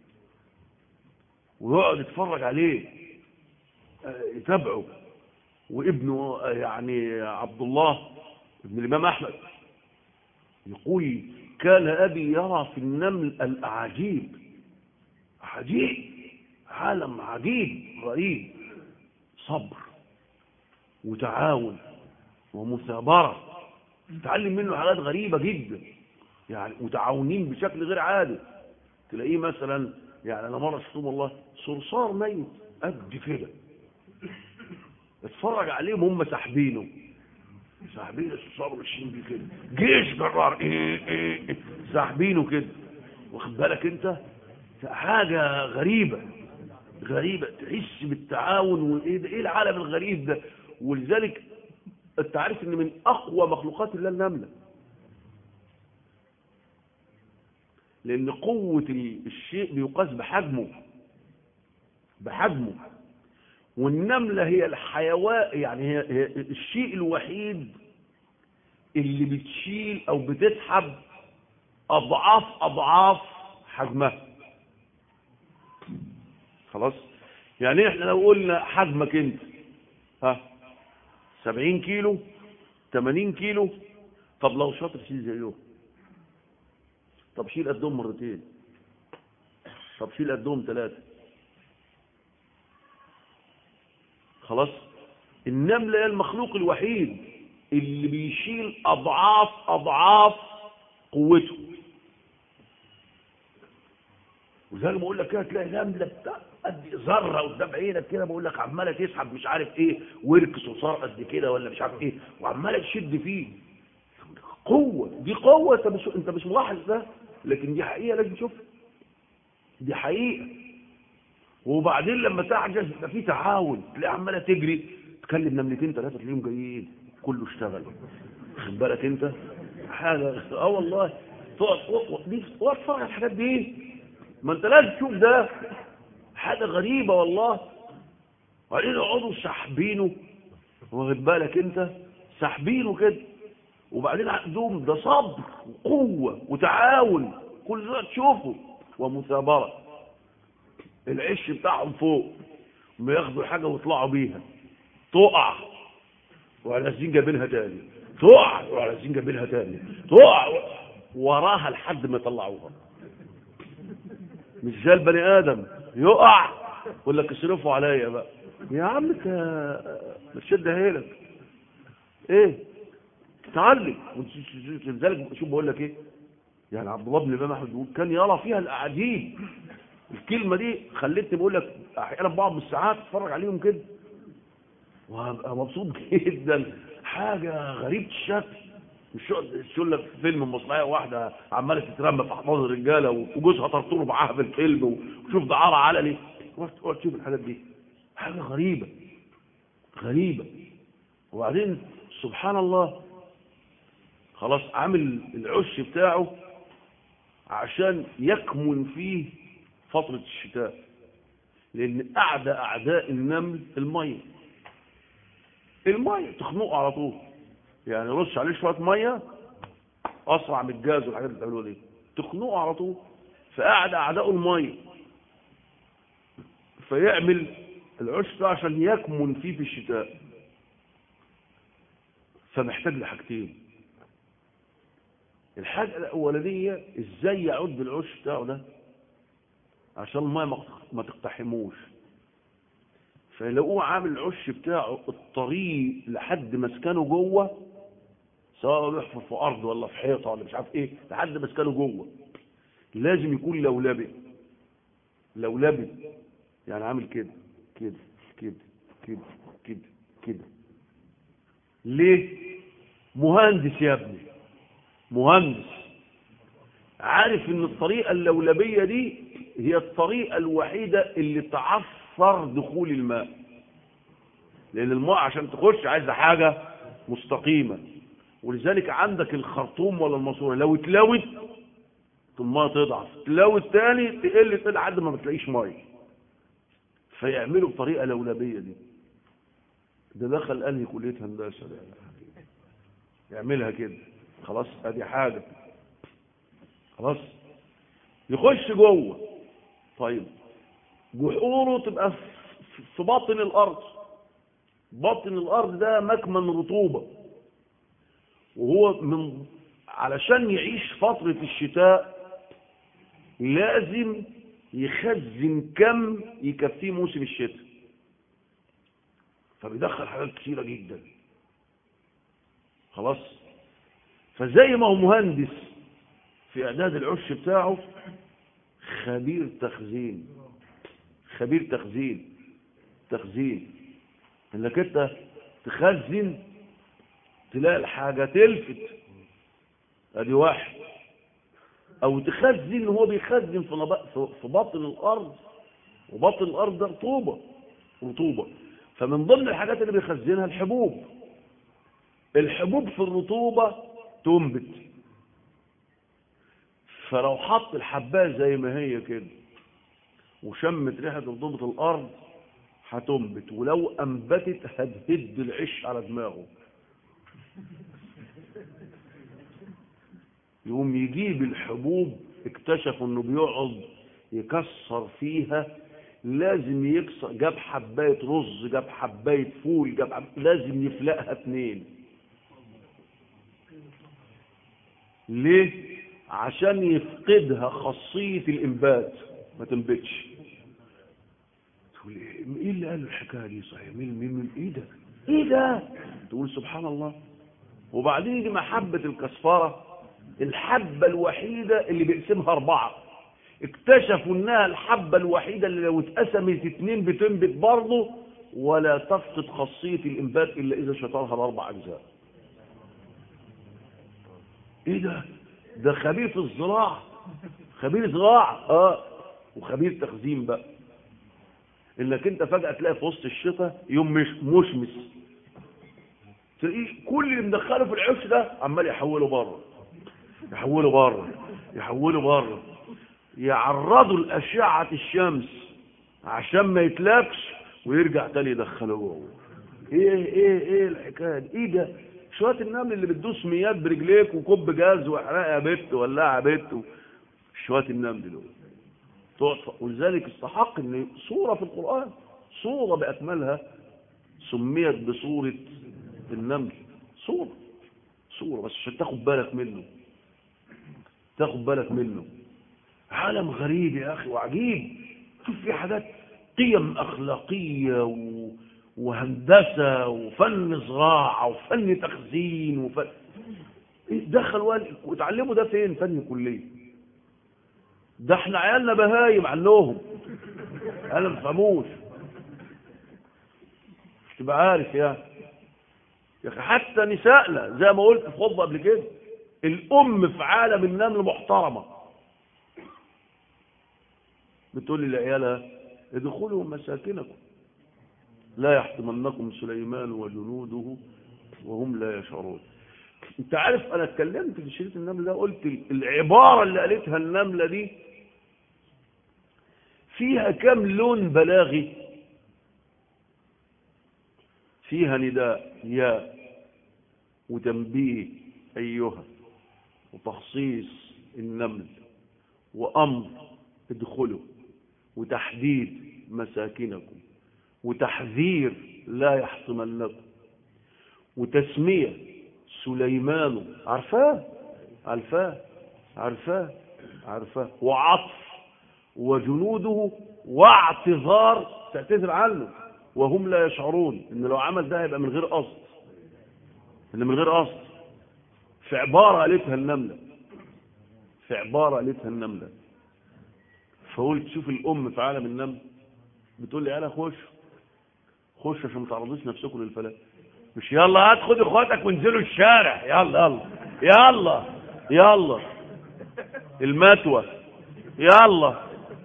Speaker 1: ويقعد يتفرج عليه يتابعه وابنه يعني عبد الله ابن الامام احمد يقول كان ابي يرى في النمل الاعاجيب عجيب عالم عجيب غريب صبر وتعاون ومثابره تتعلم منه حاجات غريبه جدا يعني متعاونين بشكل غير عادي تلاقيه مثلا يعني انا مره شفتهم والله صرصار ميت قد كده اتفرج عليهم هم ساحبينه ساحبين الصرصار ماشيين بيه كده جيش جرار ايه ايه ايه ساحبينه كده واخد بالك انت حاجه غريبه غريبه تحس بالتعاون وايه ده ايه العالم الغريب ده ولذلك انت عارف ان من اقوى مخلوقات الله النمله لان قوة الشيء بيقاس بحجمه بحجمه والنملة هي الحيوان يعني هي, هي الشيء الوحيد اللي بتشيل او بتسحب اضعاف اضعاف حجمها خلاص يعني احنا لو قلنا حجمك انت ها 70 كيلو 80 كيلو طب لو شاطر شيل زيهم طب شيل قدهم مرتين طب شيل قدهم ثلاثة خلاص النملة هي المخلوق الوحيد اللي بيشيل أضعاف أضعاف قوته وزي بقول لك كده تلاقي نملة بتاع قد ذرة قدام عينك كده بقول لك عمالة تسحب مش عارف ايه وركس وصار قد كده ولا مش عارف ايه وعمالة تشد فيه قوة دي قوة انت مش انت مش ملاحظ ده لكن دي حقيقة لازم تشوفها دي حقيقة وبعدين لما تعجز يبقى في تعاون تلاقي عمالة تجري تكلم نملتين ثلاثة تلاقيهم جايين كله اشتغل خد بالك انت حاجة اه والله تقعد دي تتفرج على الحاجات دي ما انت لازم تشوف ده حاجة غريبة والله وبعدين يقعدوا ساحبينه واخد بالك انت ساحبينه كده وبعدين عندهم ده صبر وقوة وتعاون كل ده تشوفه ومثابرة العش بتاعهم فوق ما ياخدوا حاجة ويطلعوا بيها تقع وعلى جايبينها تاني تقع وعلى جايبينها تاني تقع وراها لحد ما يطلعوها مش زي البني ادم يقع يقول لك اصرفوا عليا بقى يا عم انت تشد هيلك ايه تتعلم لذلك شوف بقول لك ايه يعني عبد الله بن الامام احمد بيقول كان يرى فيها الاعاجيب الكلمه دي خلتني بقول لك احيانا بعض الساعات اتفرج عليهم كده وهبقى مبسوط جدا حاجه غريبه الشكل مش شو لك فيلم مسرحيه واحده عماله تترمى في احضان الرجاله وجوزها طرطور معاها في الفيلم وشوف دعاره علني تقعد تشوف الحاجات دي حاجه غريبه غريبه وبعدين سبحان الله خلاص عامل العش بتاعه عشان يكمن فيه فترة الشتاء لأن أعدى أعداء النمل المية المية تخنقه على طول يعني رش عليه شوية مية أسرع من الجاز والحاجات اللي بتعملوها دي تخنقه على طول فأعدى أعداءه المية فيعمل العش ده عشان يكمن فيه في الشتاء فمحتاج لحاجتين الحاجة الأولانية ازاي يعد العش بتاعه ده عشان الماء ما تقتحموش فيلاقوه عامل العش بتاعه الطريق لحد مسكنه جوه سواء بيحفر في ارض ولا في حيطه ولا مش عارف ايه لحد مسكنه جوه لازم يكون لولبي لولبي يعني عامل كده كده كده كده كده كده ليه مهندس يا ابني مهندس عارف ان الطريقة اللولبية دي هي الطريقة الوحيدة اللي تعثر دخول الماء لان الماء عشان تخش عايزة حاجة مستقيمة ولذلك عندك الخرطوم ولا الماسوره لو اتلوت الماء تضعف تلوت تاني تقل تقل لحد ما بتلاقيش ميه فيعملوا بطريقة لولبية دي ده دخل انهي كلية هندسة ده يعملها كده خلاص ادي حاجة خلاص يخش جوه طيب جحوره تبقى في باطن الارض باطن الارض ده مكمن رطوبة وهو من علشان يعيش فترة الشتاء لازم يخزن كم يكفيه موسم الشتاء فبيدخل حاجات كثيرة جدا خلاص فزي ما هو مهندس في اعداد العش بتاعه خبير تخزين خبير تخزين تخزين انك انت تخزن تلاقي الحاجة تلفت ادي واحد او تخزن هو بيخزن في في باطن الارض وباطن الارض ده رطوبه رطوبه فمن ضمن الحاجات اللي بيخزنها الحبوب الحبوب في الرطوبه تنبت فلو حط الحبايه زي ما هي كده وشمت ريحه رطوبه الارض هتنبت ولو انبتت هتهد العش على دماغه يقوم يجيب الحبوب اكتشفوا انه بيقعد يكسر فيها لازم يكسر جاب حبايه رز جاب حبايه فول جاب حب... لازم يفلقها اتنين ليه عشان يفقدها خاصيه الانبات ما تنبتش تقول ايه اللي قال الحكايه دي صحيح مين مين مين ايه ده ايه ده تقول سبحان الله وبعدين دي محبه الكسفره الحبة الوحيدة اللي بيقسمها أربعة اكتشفوا انها الحبة الوحيدة اللي لو اتقسمت اتنين بتنبت برضه ولا تفقد خاصية الانبات الا اذا شطرها لاربع اجزاء ايه ده ده خبير في الزراعة خبير زراعة اه وخبير تخزين بقى انك انت فجأة تلاقي في وسط الشتاء يوم مش مشمس تلاقيه كل اللي مدخله في العش ده عمال يحوله بره يحولوا بره يحولوا بره يعرضوا لأشعة الشمس عشان ما يتلفش ويرجع تاني يدخله جوه ايه ايه ايه الحكايه دي ايه ده شويه النمل اللي بتدوس ميات برجليك وكب جاز واحرقها يا بت ولعها يا بت شويه النمل دول تعطى ولذلك استحق ان سوره في القران سوره باكملها سميت بسوره النمل سوره سوره بس عشان تاخد بالك منه تاخد بالك منه عالم غريب يا اخي وعجيب شوف في حاجات قيم اخلاقيه و... وهندسه وفن زراعه وفن تخزين وفن دخل وتعلموا ده فين فن كليه ده احنا عيالنا بهايم عنهم انا ما بفهموش تبقى عارف يا يا اخي حتى نسائنا زي ما قلت في خطبه قبل كده الام في عالم النمل محترمه بتقول لي لعيالها ادخلوا مساكنكم لا يحطمنكم سليمان وجنوده وهم لا يشعرون انت عارف انا اتكلمت في شريط النمل ده قلت العباره اللي قالتها النمله دي فيها كم لون بلاغي فيها نداء يا وتنبيه ايها وتخصيص النمل وامر ادخلوا وتحديد مساكنكم وتحذير لا يحطمنكم وتسمية سليمان عارفاه عارفاه عارفاه عارفاه وعطف وجنوده واعتذار تعتذر عنه وهم لا يشعرون ان لو عمل ده هيبقى من غير قصد ان من غير قصد في عبارة قالتها النملة في عبارة قالتها النملة فقلت شوف الام في عالم النمل بتقول لي يلا خش خش عشان ما تعرضوش نفسكم للفلاح مش يلا هات خد اخواتك وانزلوا الشارع يلا يلا يلا يلا المتوى يلا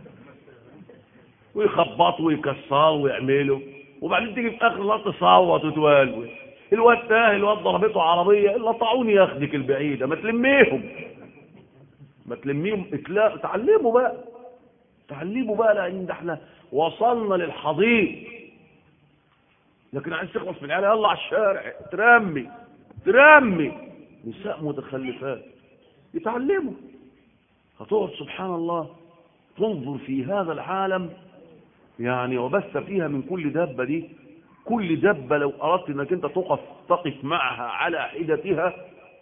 Speaker 1: ويخبطوا ويكسروا ويعملوا وبعدين تيجي في اخر الوقت تصوت وتولول الواد تاهي الواد ضربته عربيه الا طاعوني ياخدك البعيده ما تلميهم ما تلميهم اتلا... تعلموا بقى تعلموا بقى لان ده احنا وصلنا للحضيض لكن عايز تخلص من العيال يلا على الشارع ترمي ترمي نساء متخلفات يتعلموا هتقعد سبحان الله تنظر في هذا العالم يعني وبث فيها من كل دبة دي كل دبة لو أردت أنك أنت تقف تقف معها على حدتها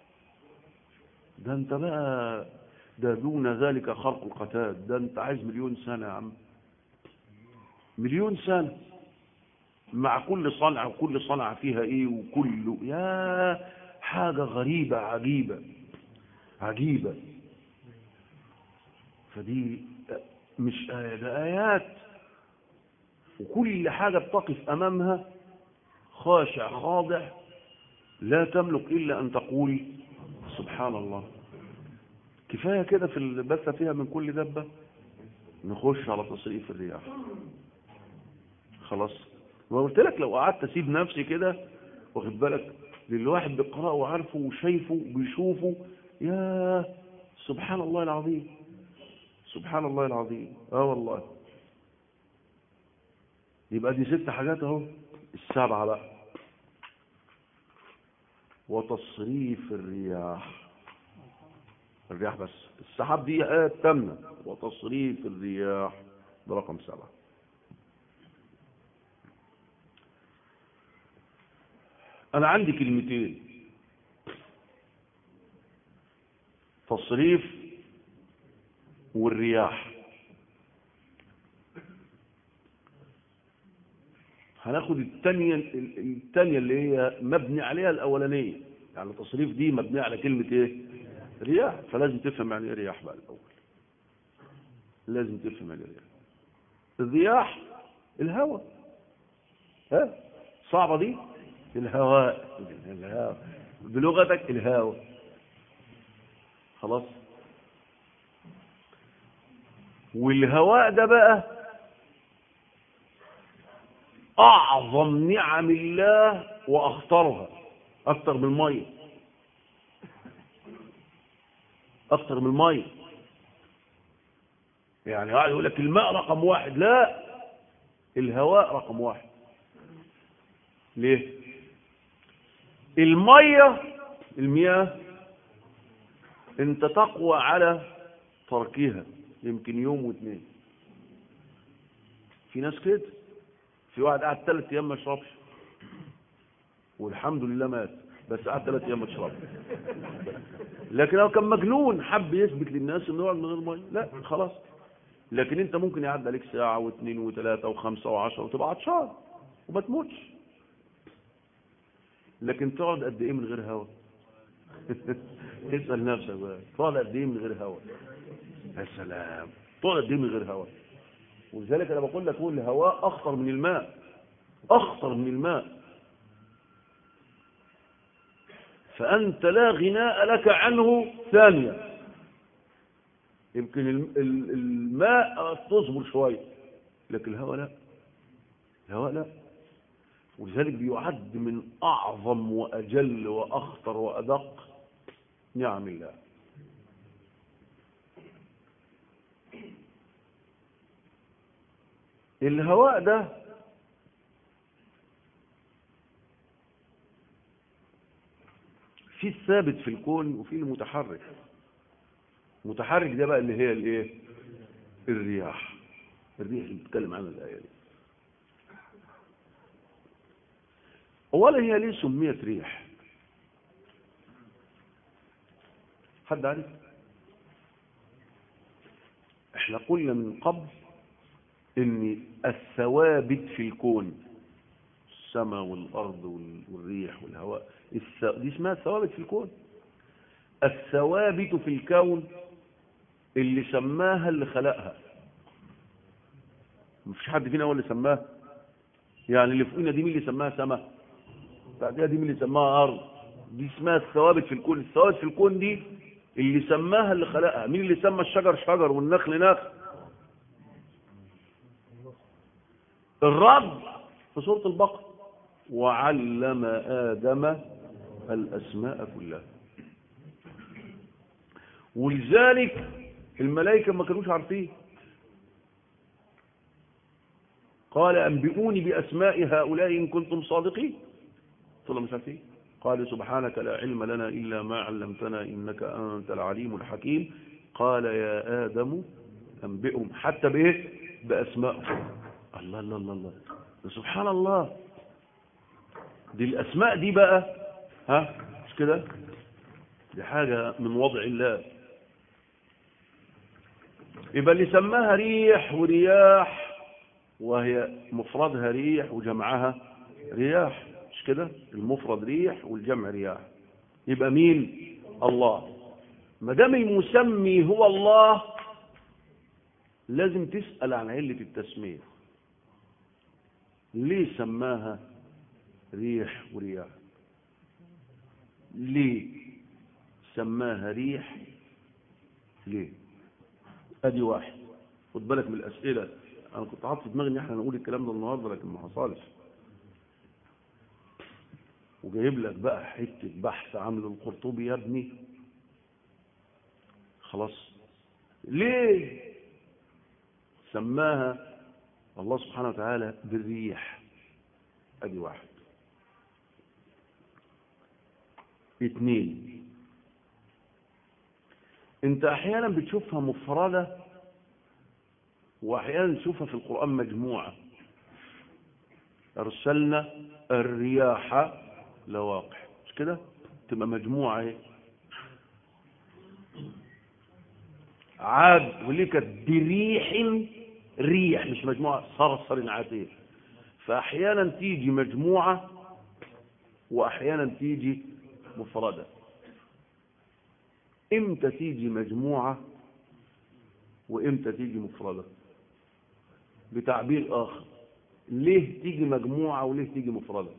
Speaker 1: ده أنت بقى ده دون ذلك خرق القتاد ده أنت عايز مليون سنة يا عم مليون سنة مع كل صنعة وكل صنعة فيها ايه وكل يا حاجة غريبة عجيبة عجيبة فدي مش آية ده آيات وكل حاجة بتقف أمامها خاشع خاضع لا تملك إلا أن تقول سبحان الله كفاية كده في البث فيها من كل دبة نخش على تصريف الرياح خلاص ما قلت لك لو قعدت اسيب نفسي كده واخد بالك للواحد بيقراه وعارفه وشايفه وبيشوفه يا سبحان الله العظيم سبحان الله العظيم اه والله يبقى دي ست حاجات اهو السبعه بقى وتصريف الرياح الرياح بس السحاب دي آية تامنة وتصريف الرياح ده رقم سبعة أنا عندي كلمتين تصريف والرياح هناخد الثانية الثانية اللي هي مبني عليها الأولانية يعني التصريف دي مبنية على كلمة ايه رياح فلازم تفهم يعني ايه رياح بقى الأول لازم تفهم يعني ايه رياح الرياح الهواء ها صعبة دي الهواء الهواء بلغتك الهواء خلاص والهواء ده بقى أعظم نعم الله وأخطرها أكتر من المية أكتر من المية يعني قاعد يقول لك الماء رقم واحد لا الهواء رقم واحد ليه المية المياه انت تقوى على تركها يمكن يوم واثنين في ناس كده في واحد قعد ثلاث ايام ما يشربش والحمد لله مات بس قعد ثلاث ايام ما يشربش لكن لو كان مجنون حب يثبت للناس انه يقعد من غير ميه لا خلاص لكن انت ممكن يعدي عليك ساعه واثنين وثلاثه وخمسه وعشره وتبقى عطشان وما تموتش لكن تقعد قد ايه من غير هواء اسال نفسك بقى تقعد قد ايه من غير هواء يا سلام تقعد قد ايه من غير هواء ولذلك انا بقول لك هو الهواء اخطر من الماء اخطر من الماء فانت لا غناء لك عنه ثانيه يمكن الم- ال- الماء تصبر شويه لكن الهواء لا الهواء لا ولذلك بيعد من اعظم واجل واخطر وادق نعم الله الهواء ده في الثابت في الكون وفي المتحرك المتحرك ده بقى اللي هي الايه الرياح الريح اللي بتتكلم عنها الايه دي اولا هي ليه سميت ريح حد عارف احنا قلنا من قبل ان الثوابت في الكون السماء والارض وال- والريح والهواء الث- دي اسمها ثوابت في الكون الثوابت في الكون اللي سماها اللي خلقها مفيش حد فينا هو اللي سماها يعني اللي فوقنا دي مين اللي سماها سماء بعدها دي مين اللي سماها ارض دي اسمها الثوابت في الكون الثوابت في الكون دي اللي سماها اللي خلقها مين اللي سمى الشجر شجر والنخل نخل الرب في سورة البقرة وعلم آدم الأسماء كلها ولذلك الملائكة ما كانوش عارفين قال أنبئوني بأسماء هؤلاء إن كنتم صادقين قلت له مش عارفين قال سبحانك لا علم لنا إلا ما علمتنا إنك أنت العليم الحكيم قال يا آدم أنبئهم حتى بإيه بأسمائهم الله الله الله الله سبحان الله دي الأسماء دي بقى ها مش كده دي حاجة من وضع الله يبقى اللي سماها ريح ورياح وهي مفردها ريح وجمعها رياح مش كده المفرد ريح والجمع رياح يبقى مين الله ما دام المسمي هو الله لازم تسأل عن علة التسمية ليه سماها ريح ورياح ليه سماها ريح ليه ادي واحد خد بالك من الاسئله انا كنت حاطط في دماغي ان احنا نقول الكلام ده النهارده لكن ما حصلش وجايب لك بقى حته بحث عامله القرطبي يا ابني خلاص ليه سماها الله سبحانه وتعالى بالريح ادي واحد اتنين انت احيانا بتشوفها مفردة واحيانا تشوفها في القرآن مجموعة ارسلنا الرياح لواقع مش كده تبقى مجموعة ايه عاد وليه كانت بريح ريح مش مجموعة صرصر عاتيه فأحيانا تيجي مجموعة وأحيانا تيجي مفردة إمتى تيجي مجموعة وإمتى تيجي مفردة بتعبير آخر ليه تيجي مجموعة وليه تيجي مفردة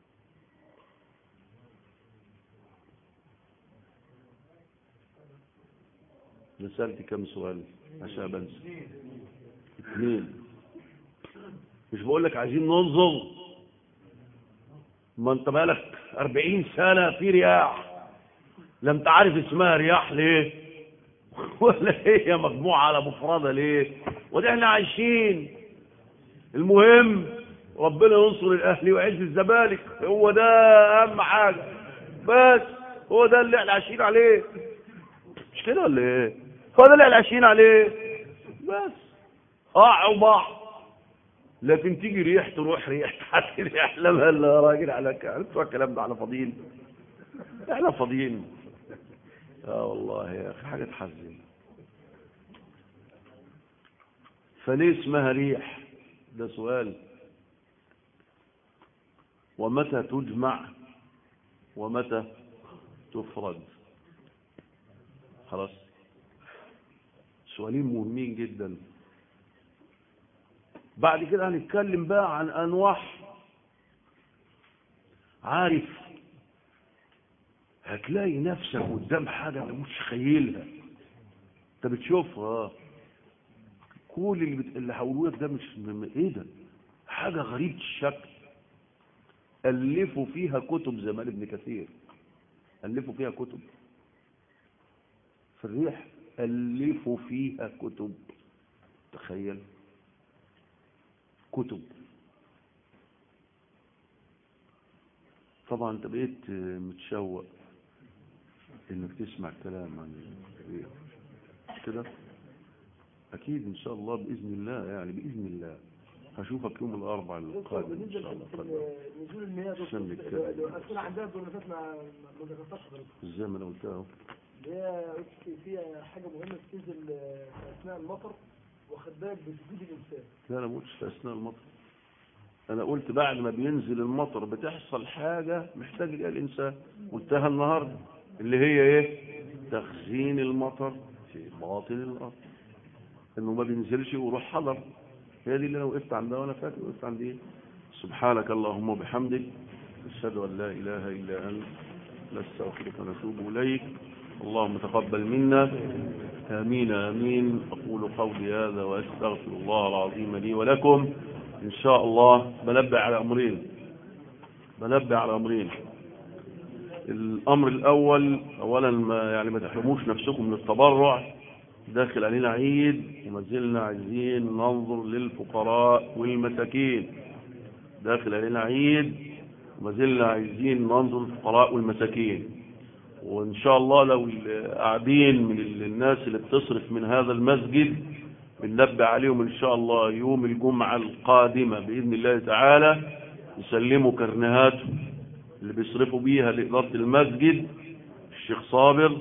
Speaker 1: رسالتي كم سؤال عشان بنسى اثنين مش بقول لك عايزين ننظر ما انت بالك أربعين سنة في رياح لم تعرف اسمها رياح ليه ولا هي مجموعة على مفردة ليه وده احنا عايشين المهم ربنا ينصر الاهلي ويعز الزمالك هو ده اهم حاجة بس هو ده اللي احنا عايشين عليه مش كده ولا ايه هو ده اللي احنا عايشين عليه بس قاع وباع لكن تيجي ريح تروح ريح حتى ريح لما يا راجل على عرفتوا الكلام ده على فاضيين احنا فاضيين اه والله يا اخي حاجه تحزن فليه اسمها ريح ده سؤال ومتى تجمع ومتى تفرد خلاص سؤالين مهمين جدا بعد كده هنتكلم بقى عن انواع عارف هتلاقي نفسك قدام حاجة انت مش خيلها انت بتشوفها كل اللي, بت... اللي حولوه لك ده مش م- ايه ده حاجة غريبة الشكل ألفوا فيها كتب زمان ابن كثير ألفوا فيها كتب في الريح ألفوا فيها كتب تخيل كتب طبعا انت بقيت متشوق انك تسمع الكلام عن الريح مش كده اكيد ان شاء الله باذن الله يعني باذن الله هشوفك يوم الاربعاء القادم ان شاء الله اتفضل.
Speaker 2: نزول المياه
Speaker 1: عشان نتكلم.
Speaker 2: الأسئلة عندها دول فات ما ما ذكرتهاش حضرتك
Speaker 1: زي ما انا قلتها اهو.
Speaker 2: اللي هي في- فيها حاجة مهمة بتنزل في أثناء المطر واخد بالك بتفيد الإنسان
Speaker 1: لا انا ما قلتش في اثناء المطر انا قلت بعد ما بينزل المطر بتحصل حاجة محتاج ليها الانسان قلتها النهاردة اللي هي ايه تخزين المطر في باطن الارض انه ما بينزلش ويروح حضر هي دي اللي انا وقفت عندها وانا فاكر وقفت عند ايه سبحانك اللهم وبحمدك اشهد ان لا اله الا انت نستغفرك ونتوب اليك اللهم تقبل منا آمين آمين أقول قولي هذا وأستغفر الله العظيم لي ولكم إن شاء الله بنبه على أمرين بنبه على أمرين الأمر الأول أولا ما يعني ما تحرموش نفسكم من التبرع داخل علينا عيد وما زلنا عايزين ننظر للفقراء والمساكين داخل علينا عيد وما زلنا عايزين ننظر للفقراء والمساكين وإن شاء الله لو قاعدين من الناس اللي بتصرف من هذا المسجد بننبه عليهم إن شاء الله يوم الجمعة القادمة بإذن الله تعالى يسلموا كرنهاتهم اللي بيصرفوا بيها لإدارة المسجد الشيخ صابر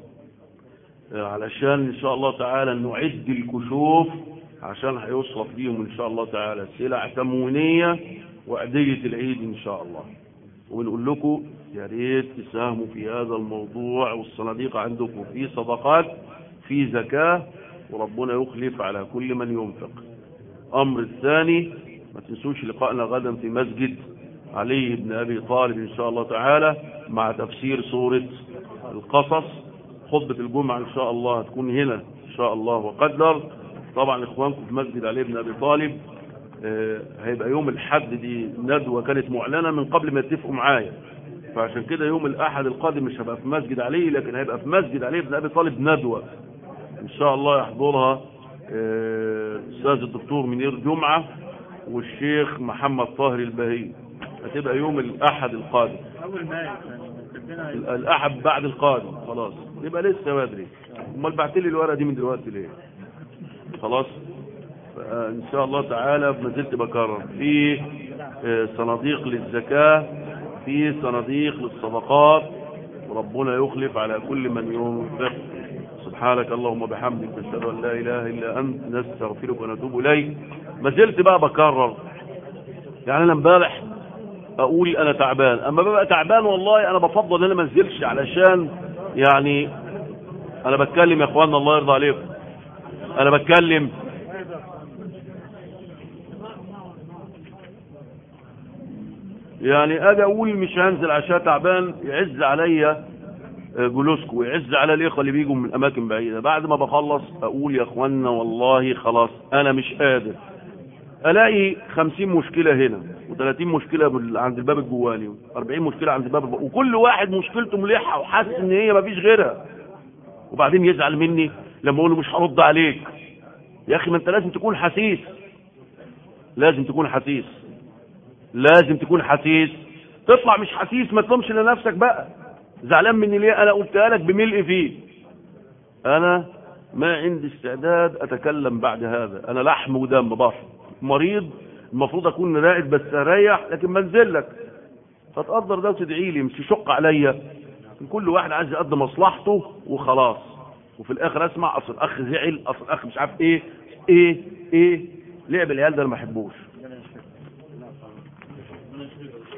Speaker 1: آه، علشان إن شاء الله تعالى نعد الكشوف عشان هيصرف بيهم إن شاء الله تعالى سلع تموينية وأدية العيد إن شاء الله ونقول لكم يا ريت تساهموا في هذا الموضوع والصناديق عندكم في صدقات في زكاة وربنا يخلف على كل من ينفق أمر الثاني ما تنسوش لقائنا غدا في مسجد علي بن أبي طالب إن شاء الله تعالى مع تفسير سورة القصص خطبة الجمعة إن شاء الله هتكون هنا إن شاء الله وقدر طبعا إخوانكم في مسجد علي بن أبي طالب آه، هيبقى يوم الحد دي ندوة كانت معلنة من قبل ما يتفقوا معايا فعشان كده يوم الأحد القادم مش هيبقى في مسجد علي لكن هيبقى في مسجد علي بن أبي طالب ندوة إن شاء الله يحضرها آه، أستاذ الدكتور منير جمعة والشيخ محمد طاهر البهي هتبقى يوم الأحد القادم
Speaker 2: أول ما
Speaker 1: ال- الأحد بعد القادم خلاص يبقى لسه بدري امال بعت لي الورقة دي من دلوقتي ليه خلاص آه، ان شاء الله تعالى ما زلت بكرر في آه، صناديق للزكاة في صناديق للصدقات وربنا يخلف على كل من ينفق سبحانك اللهم وبحمدك نشهد ان لا اله الا انت نستغفرك ونتوب اليك ما زلت بقى بكرر يعني انا امبارح اقول انا تعبان اما ببقى تعبان والله انا بفضل ان انا ما انزلش علشان يعني انا بتكلم يا اخوانا الله يرضى عليكم انا بتكلم يعني اجي اقول مش هنزل عشان تعبان يعز عليا جلوسكم ويعز على الاخوه اللي بيجوا من اماكن بعيده بعد ما بخلص اقول يا اخوانا والله خلاص انا مش قادر الاقي خمسين مشكلة هنا و30 مشكلة بال- عند الباب الجواني و40 مشكلة عند الباب الب... وكل واحد مشكلته ملحة وحاسس ان هي مفيش غيرها وبعدين يزعل مني لما اقول له مش هرد عليك يا اخي ما انت لازم تكون حسيس لازم تكون حسيس لازم تكون حسيس تطلع مش حسيس ما تلومش لنفسك بقى زعلان مني ليه انا قلتها لك بملء فيه انا ما عندي استعداد اتكلم بعد هذا انا لحم ودم بشر مريض المفروض اكون راقد بس اريح لكن منزل لك فتقدر ده وتدعي لي مش يشق عليا كل واحد عايز يقضي مصلحته وخلاص وفي الاخر اسمع اصل الاخ زعل اصل الاخ مش عارف ايه ايه ايه لعب العيال ده انا ما بحبوش